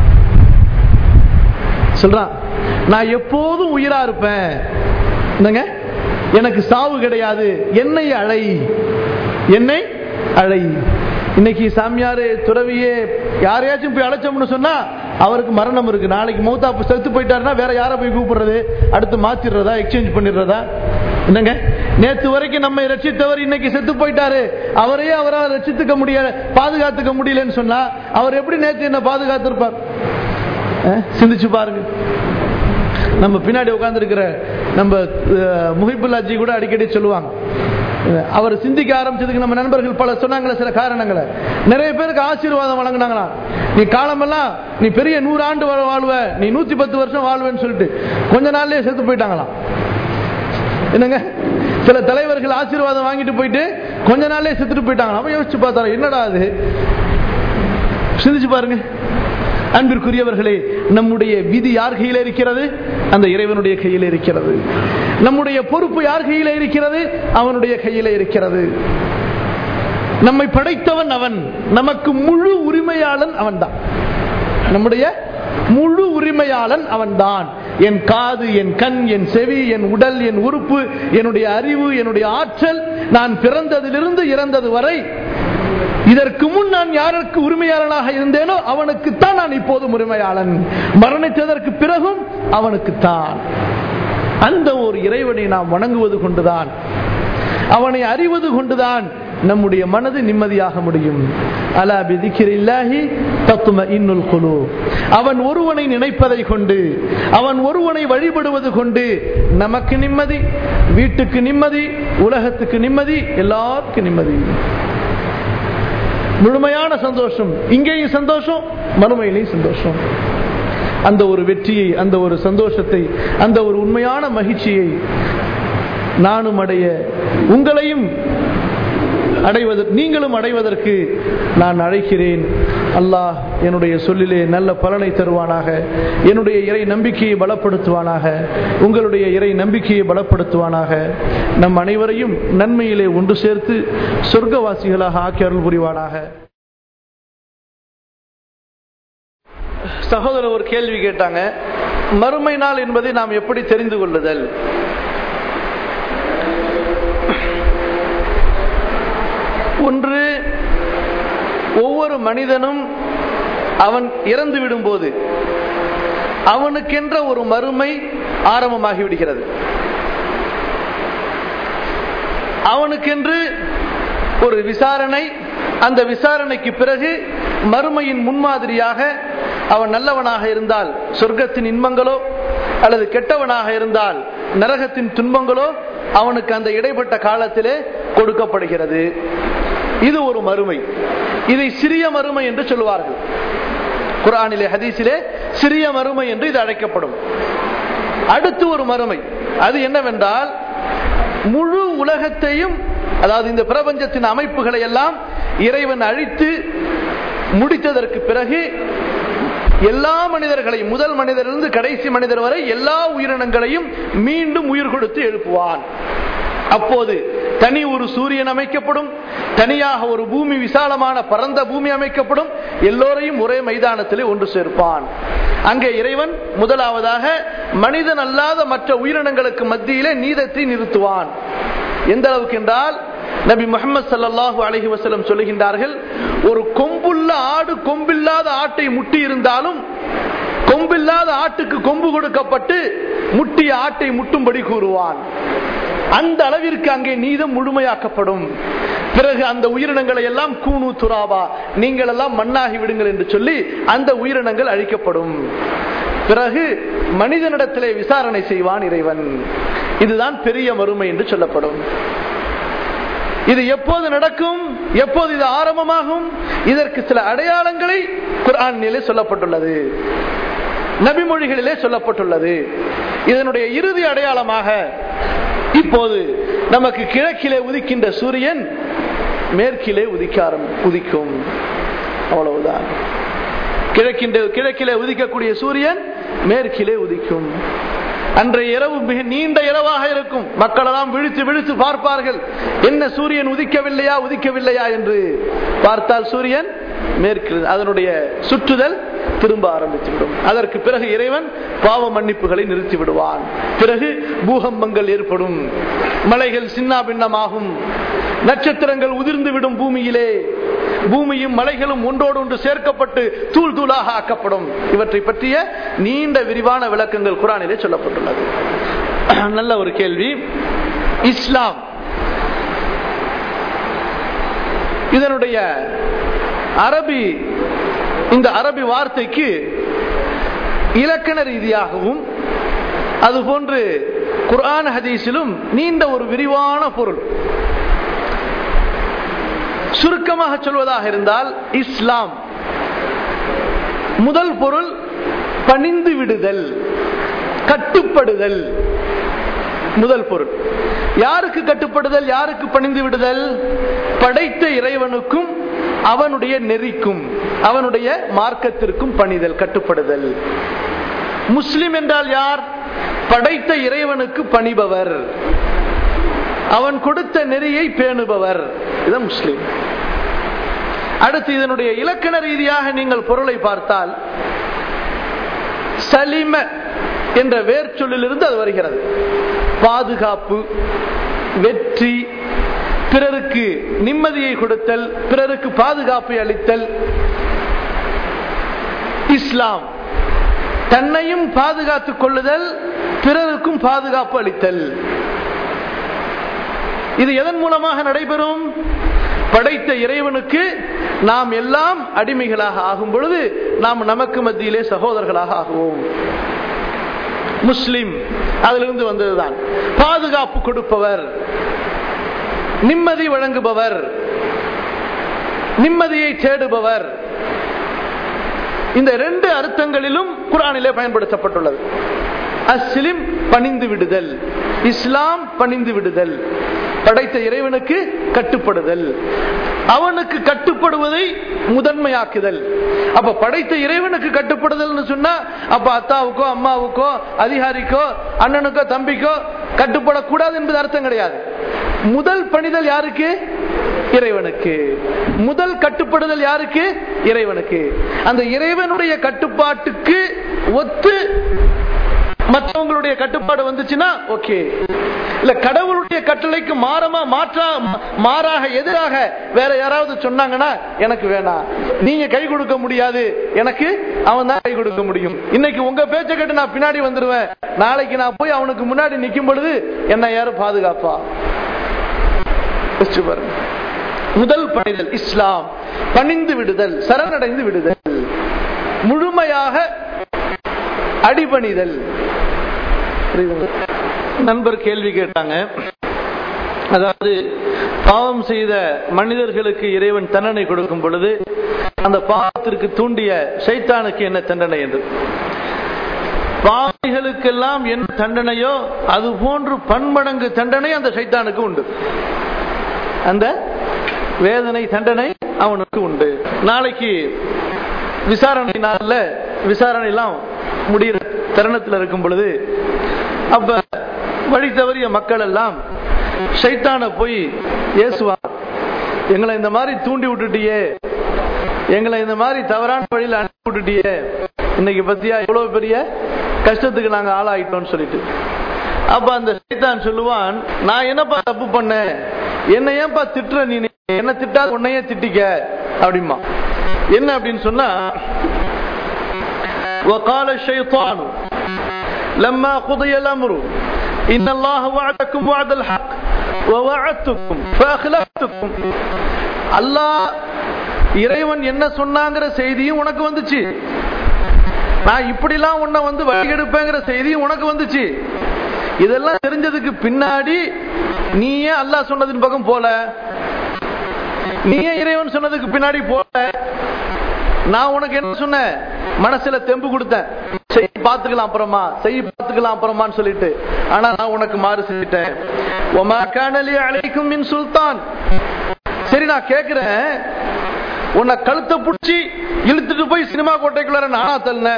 சொல்றான் நான் எப்போதும் உயிரா இருப்பேன் என்னங்க எனக்கு சாவு கிடையாது என்னை அழை என்னை அழை இன்னைக்கு சாமியாரு துறவியே யாரையாச்சும் போய் அழைச்சோம்னு சொன்னா அவருக்கு மரணம் இருக்கு நாளைக்கு மௌத்தா செத்து போயிட்டாருன்னா வேற யாரை போய் கூப்பிடுறது அடுத்து மாத்திடுறதா எக்ஸ்சேஞ்ச் பண்ணிடுறதா என்னங்க நேத்து வரைக்கும் நம்ம ரட்சித்தவர் இன்னைக்கு செத்து போயிட்டாரு அவரையே அவரால் ரட்சித்துக்க முடியல பாதுகாத்துக்க முடியலன்னு சொன்னா அவர் எப்படி நேத்து என்ன பாதுகாத்திருப்பார் அஹ், சிந்திச்சு பாருங்க நம்ம பின்னாடி உட்கார்ந்துருக்கிற நம்ம அஹ், முஹிபுல்லாஜி கூட அடிக்கடி சொல்லுவாங்க அஹ், அவர் சிந்திக்க ஆரம்பிச்சதுக்கு நம்ம நண்பர்கள் பல சொன்னாங்களே சில காரணங்களை நிறைய பேருக்கு ஆசீர்வாதம் வழங்கினாங்களாம் நீ காலமெல்லாம் நீ பெரிய நூறு ஆண்டு வா- வாழ்வ நீ நூத்தி பத்து வருஷம் வாழ்வேன்னு சொல்லிட்டு கொஞ்ச நாள்லயே செத்து போயிட்டாங்களாம் என்னங்க சில தலைவர்கள் ஆசீர்வாதம் வாங்கிட்டு போயிட்டு கொஞ்ச நாள்லயே செத்துட்டு போயிட்டாங்க அப்ப யோசிச்சு பார்த்தாரு என்னடா அது சிந்திச்சு பாருங்க அன்பிற்குரியவர்களே நம்முடைய விதி யார் கையில் இருக்கிறது அந்த இறைவனுடைய கையில் இருக்கிறது நம்முடைய பொறுப்பு யார் கையில் இருக்கிறது அவனுடைய கையில் இருக்கிறது நம்மை படைத்தவன் அவன் நமக்கு முழு உரிமையாளன் அவன்தான் நம்முடைய முழு உரிமையாளன் அவன்தான் என் காது என் கண் என் செவி என் உடல் என் உறுப்பு என்னுடைய அறிவு என்னுடைய ஆற்றல் நான் பிறந்ததிலிருந்து இறந்தது வரை இதற்கு முன் நான் யாருக்கு உரிமையாளனாக இருந்தேனோ அவனுக்குத்தான் நான் இப்போதும் உரிமையாளன் மரணித்ததற்கு பிறகும் அவனுக்குத்தான் அந்த ஒரு இறைவனை நாம் வணங்குவது கொண்டுதான் அவனை அறிவது கொண்டுதான் நம்முடைய மனது நிம்மதியாக முடியும் அலா பிதிக்கிரில்லாஹி தத்தும இன்னுல் குழு அவன் ஒருவனை நினைப்பதை கொண்டு அவன் ஒருவனை வழிபடுவது கொண்டு நமக்கு நிம்மதி வீட்டுக்கு நிம்மதி உலகத்துக்கு நிம்மதி எல்லாருக்கும் நிம்மதி முழுமையான சந்தோஷம் இங்கேயும் சந்தோஷம் மறுமையிலையும் சந்தோஷம் அந்த ஒரு வெற்றியை அந்த ஒரு சந்தோஷத்தை அந்த ஒரு உண்மையான மகிழ்ச்சியை நானும் அடைய உங்களையும் அடைவதற்கு நீங்களும் அடைவதற்கு நான் அழைக்கிறேன் அல்லாஹ் என்னுடைய சொல்லிலே நல்ல பலனை தருவானாக என்னுடைய இறை நம்பிக்கையை பலப்படுத்துவானாக உங்களுடைய இறை நம்பிக்கையை பலப்படுத்துவானாக நம் அனைவரையும் நன்மையிலே ஒன்று சேர்த்து சொர்க்கவாசிகளாக ஆக்கி அருள் புரிவானாக சகோதரர் ஒரு கேள்வி கேட்டாங்க மறுமை நாள் என்பதை நாம் எப்படி தெரிந்து கொள்ளுதல் ஒன்று ஒவ்வொரு மனிதனும் அவன் இறந்து விடும்போது அவனுக்கென்ற ஒரு மறுமை ஆரம்பமாகி விடுகிறது அவனுக்கென்று ஒரு விசாரணை அந்த விசாரணைக்கு பிறகு மறுமையின் முன்மாதிரியாக அவன் நல்லவனாக இருந்தால் சொர்க்கத்தின் இன்பங்களோ அல்லது கெட்டவனாக இருந்தால் நரகத்தின் துன்பங்களோ அவனுக்கு அந்த இடைப்பட்ட காலத்திலே கொடுக்கப்படுகிறது இது ஒரு மறுமை இதை சிறிய மறுமை என்று சொல்லுவார்கள் குரானிலே ஹதீஸிலே சிறிய மறுமை என்று இது அழைக்கப்படும் அடுத்து ஒரு மறுமை அது என்னவென்றால் முழு உலகத்தையும் அதாவது இந்த பிரபஞ்சத்தின் அமைப்புகளை எல்லாம் இறைவன் அழித்து முடித்ததற்கு பிறகு எல்லா மனிதர்களையும் முதல் மனிதரிலிருந்து கடைசி மனிதர் வரை எல்லா உயிரினங்களையும் மீண்டும் உயிர் கொடுத்து எழுப்புவான் அப்போது தனி ஒரு சூரியன் அமைக்கப்படும் தனியாக ஒரு பூமி விசாலமான பரந்த பூமி அமைக்கப்படும் எல்லோரையும் ஒரே மைதானத்திலே ஒன்று சேர்ப்பான் அங்கே இறைவன் முதலாவதாக மனிதன் அல்லாத மற்ற உயிரினங்களுக்கு மத்தியிலே நீதத்தை நிறுத்துவான் எந்த அளவுக்கு என்றால் நபி முகமது சல்லாஹூ அலஹி வசலம் சொல்லுகின்றார்கள் ஒரு கொம்புள்ள ஆடு கொம்பில்லாத ஆட்டை முட்டி இருந்தாலும் கொம்பில்லாத ஆட்டுக்கு கொம்பு கொடுக்கப்பட்டு முட்டிய ஆட்டை முட்டும்படி கூறுவான் அந்த அளவிற்கு அங்கே நீதம் முழுமையாக்கப்படும் பிறகு அந்த உயிரினங்களை எல்லாம் கூணு துராவா நீங்கள் எல்லாம் மண்ணாகி விடுங்கள் என்று சொல்லி அந்த உயிரினங்கள் அழிக்கப்படும் பிறகு மனிதனிடத்திலே விசாரணை செய்வான் இறைவன் இதுதான் பெரிய மறுமை என்று சொல்லப்படும் இது எப்போது நடக்கும் எப்போது இது ஆரம்பமாகும் இதற்கு சில அடையாளங்களை குரானிலே சொல்லப்பட்டுள்ளது நபிமொழிகளிலே சொல்லப்பட்டுள்ளது இதனுடைய இறுதி அடையாளமாக இப்போது நமக்கு கிழக்கிலே உதிக்கின்ற சூரியன் மேற்கிலே உதிக்க உதிக்கும் அவ்வளவுதான் கிழக்கின்ற கிழக்கிலே உதிக்கக்கூடிய சூரியன் மேற்கிலே உதிக்கும் அன்றைய இரவு மிக நீண்ட இரவாக இருக்கும் மக்கள் எல்லாம் விழித்து விழித்து பார்ப்பார்கள் என்ன சூரியன் உதிக்கவில்லையா உதிக்கவில்லையா என்று பார்த்தால் சூரியன் மேற்கு அதனுடைய சுற்றுதல் திரும்ப ஆரம்பித்துவிடும் அதற்கு பிறகு இறைவன் பாவ மன்னிப்புகளை நிறுத்தி விடுவான் பிறகு பூகம்பங்கள் ஏற்படும் மலைகள் சின்ன பின்னமாகும் நட்சத்திரங்கள் உதிர்ந்து விடும் பூமியிலே பூமியும் மலைகளும் ஒன்றோடு ஒன்று சேர்க்கப்பட்டு தூள் தூளாக ஆக்கப்படும் இவற்றை பற்றிய நீண்ட விரிவான விளக்கங்கள் குரானிலே சொல்லப்பட்டுள்ளது நல்ல ஒரு கேள்வி இஸ்லாம் இதனுடைய அரபி இந்த அரபி வார்த்தைக்கு இலக்கண ரீதியாகவும் அதுபோன்று குர்ஆன் ஹதீஸிலும் நீண்ட ஒரு விரிவான பொருள் சுருக்கமாக சொல்வதாக இருந்தால் இஸ்லாம் முதல் பொருள் பணிந்து விடுதல் கட்டுப்படுதல் முதல் பொருள் யாருக்கு கட்டுப்படுதல் யாருக்கு பணிந்து விடுதல் படைத்த இறைவனுக்கும் அவனுடைய நெறிக்கும் அவனுடைய மார்க்கத்திற்கும் பணிதல் கட்டுப்படுதல் முஸ்லிம் என்றால் யார் படைத்த இறைவனுக்கு பணிபவர் அவன் கொடுத்த நெறியை பேணுபவர் இதுதான் முஸ்லிம் அடுத்து இதனுடைய இலக்கண ரீதியாக நீங்கள் பொருளை பார்த்தால் சலிம என்ற வேர்ச்சொல்லிலிருந்து அது வருகிறது பாதுகாப்பு வெற்றி பிறருக்கு நிம்மதியை கொடுத்தல் பிறருக்கு பாதுகாப்பை அளித்தல் இஸ்லாம் தன்னையும் பாதுகாத்துக் கொள்ளுதல் பிறருக்கும் பாதுகாப்பு அளித்தல் இது எதன் மூலமாக நடைபெறும் படைத்த இறைவனுக்கு நாம் எல்லாம் அடிமைகளாக ஆகும் பொழுது நாம் நமக்கு மத்தியிலே சகோதரர்களாக ஆகுவோம் முஸ்லிம் அதிலிருந்து வந்ததுதான் பாதுகாப்பு கொடுப்பவர் நிம்மதி வழங்குபவர் நிம்மதியை தேடுபவர் இந்த ரெண்டு அர்த்தங்களிலும் குரானிலே பயன்படுத்தப்பட்டுள்ளது அஸ்லிம் பணிந்து விடுதல் இஸ்லாம் பணிந்து விடுதல் படைத்த இறைவனுக்கு கட்டுப்படுதல் அவனுக்கு கட்டுப்படுவதை முதன்மையாக்குதல் அப்ப படைத்த இறைவனுக்கு கட்டுப்படுதல் சொன்னா அப்ப அத்தாவுக்கோ அம்மாவுக்கோ அதிகாரிக்கோ அண்ணனுக்கோ தம்பிக்கோ கட்டுப்படக்கூடாது என்பது அர்த்தம் கிடையாது முதல் பணிதல் யாருக்கு இறைவனுக்கு முதல் கட்டுப்படுதல் யாருக்கு இறைவனுக்கு அந்த இறைவனுடைய கட்டுப்பாட்டுக்கு ஒத்து மற்றவங்களுடைய கட்டுப்பாடு வந்துச்சுன்னா ஓகே இல்ல கடவுளுடைய கட்டளைக்கு மாறமா மாற்றா மாறாக எதிராக வேற யாராவது சொன்னாங்கன்னா எனக்கு வேணாம் நீங்க கை கொடுக்க முடியாது எனக்கு அவன் தான் கை கொடுக்க முடியும் இன்னைக்கு உங்க பேச்ச கேட்டு நான் பின்னாடி வந்துருவேன் நாளைக்கு நான் போய் அவனுக்கு முன்னாடி நிக்கும் பொழுது என்ன யாரும் பாதுகாப்பா பாருங்க முதல் பணிதல் இஸ்லாம் பணிந்து விடுதல் சரணடைந்து விடுதல் முழுமையாக அடிபணிதல் நண்பர் கேள்வி கேட்டாங்க அதாவது பாவம் செய்த மனிதர்களுக்கு இறைவன் தண்டனை கொடுக்கும் பொழுது அந்த பாவத்திற்கு தூண்டிய சைத்தானுக்கு என்ன தண்டனை என்று பாவிகளுக்கெல்லாம் என்ன தண்டனையோ அது போன்று பன்மடங்கு தண்டனை அந்த சைத்தானுக்கு உண்டு அந்த வேதனை தண்டனை அவனுக்கு உண்டு நாளைக்கு விசாரணை நாள்ல விசாரணை எல்லாம் முடிகிற தருணத்தில் இருக்கும் பொழுது அப்ப வழி தவறிய மக்கள் எல்லாம் சைத்தான போய் ஏசுவான் எங்களை இந்த மாதிரி தூண்டி விட்டுட்டியே எங்களை இந்த மாதிரி தவறான வழியில் அனுப்பி விட்டுட்டியே இன்னைக்கு பத்தியா எவ்வளவு பெரிய கஷ்டத்துக்கு நாங்க ஆளாயிட்டோம்னு சொல்லிட்டு அப்ப அந்த சைத்தான் சொல்லுவான் நான் என்னப்பா தப்பு பண்ணேன் என்ன ஏன்பா திட்டுற நீ என்ன திட்டாத உன்னையே திட்டிக்க அப்படிமா என்ன அப்படின்னு சொன்னா وقال الشيطان لما قضي الأمر إن الله وعدكم وعد الحق ووعدتكم فأخلفتكم அல்லாஹ் இறைவன் என்ன சொன்னாங்கிற செய்தியும் உனக்கு வந்துச்சு நான் இப்படிலாம் உன்னை வந்து வழிகெடுப்பேங்கிற செய்தியும் உனக்கு வந்துச்சு இதெல்லாம் தெரிஞ்சதுக்கு பின்னாடி நீ ஏன் அல்லாஹ் சொன்னதின் பக்கம் போல நீ ஏன் இறைவன் சொன்னதுக்கு பின்னாடி போல நான் உனக்கு என்ன சொன்னேன் மனசுல தெம்பு கொடுத்தேன் செய் பார்த்துக்கலாம் அப்புறமா செய் பார்த்துக்கலாம் அப்புறமான்னு சொல்லிட்டு ஆனா நான் உனக்கு மாறு செஞ்சிட்டேன் ஒமா காணலி அழைக்கும் மின் சுல்தான் சரி நான் கேக்குறேன் உன்னை கழுத்தை பிடிச்சி இழுத்துட்டு போய் சினிமா கோட்டைக்குள்ளார நானா தள்ளன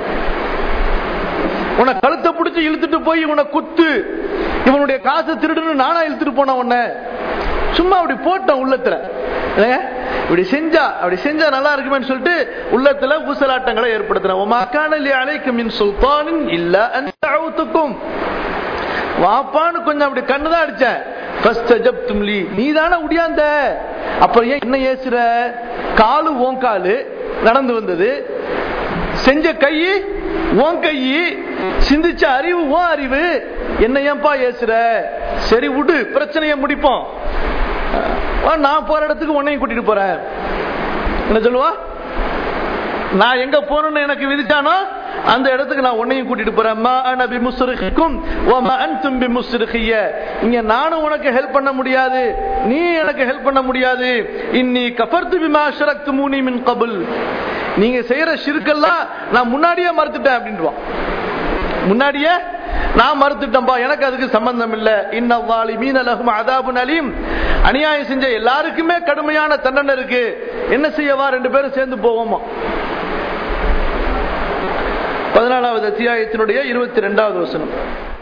உன்னை கழுத்தை பிடிச்சி இழுத்துட்டு போய் உன்னை குத்து இவனுடைய காசை திருடுன்னு நானா இழுத்துட்டு போன உன்ன சும்மா அப்படி போட்டேன் உள்ளத்துல இல்லைங்க? இப்படி செஞ்சா அப்படி செஞ்சா நல்லா இருக்குமேன்னு சொல்லிட்டு உள்ளத்துல ஊசலாட்டங்களை ஏற்படுத்துறேன் உமாக்கானலி அழைக்கும் மின் சுல்தானின் இல்ல அவுத்துக்கும் வாப்பான்னு கொஞ்சம் அப்படி கண்ணுதான் அடிச்சேன் நீ தானே உடியாந்த அப்புறம் ஏன் என்ன ஏசுற காலு ஓன் காலு நடந்து வந்தது செஞ்ச கை ஓன் கை சிந்திச்ச அறிவு ஓ அறிவு என்ன ஏன்பா ஏசுற சரி விடு பிரச்சனையை முடிப்போம் வா, நான் போற இடத்துக்கு உன்னையும் கூட்டிட்டு போறேன் என்ன சொல்லுவா நான் எங்க போறேன்னு எனக்கு விதிச்சானோ அந்த இடத்துக்கு நான் உன்னையும் கூட்டிட்டு போறேன் மா அன பிமுஸ்ரிஹிக்கும் வ மா அன்தும் பிமுஸ்ரிஹிய இங்க நானும் உனக்கு ஹெல்ப் பண்ண முடியாது நீ எனக்கு ஹெல்ப் பண்ண முடியாது இன்னி கஃபர்து பிமா அஷ்ரக்துமூனி மின் கபுல் நீங்க செய்யற ஷிர்கெல்லாம் நான் முன்னாடியே மறுத்துட்டேன் அப்படின்றான் முன்னாடியே நான் மறுத்துட்டேன்பா எனக்கு அதுக்கு சம்பந்தம் இல்ல இன்னவாலி மீனலகும் அதாபுன் அலீம் அநியாயம் செஞ்ச எல்லாருக்குமே கடுமையான தண்டனை இருக்கு என்ன செய்யவா ரெண்டு பேரும் சேர்ந்து போவோமா பதினாலாவது அத்தியாயத்தினுடைய இருபத்தி ரெண்டாவது வசனம்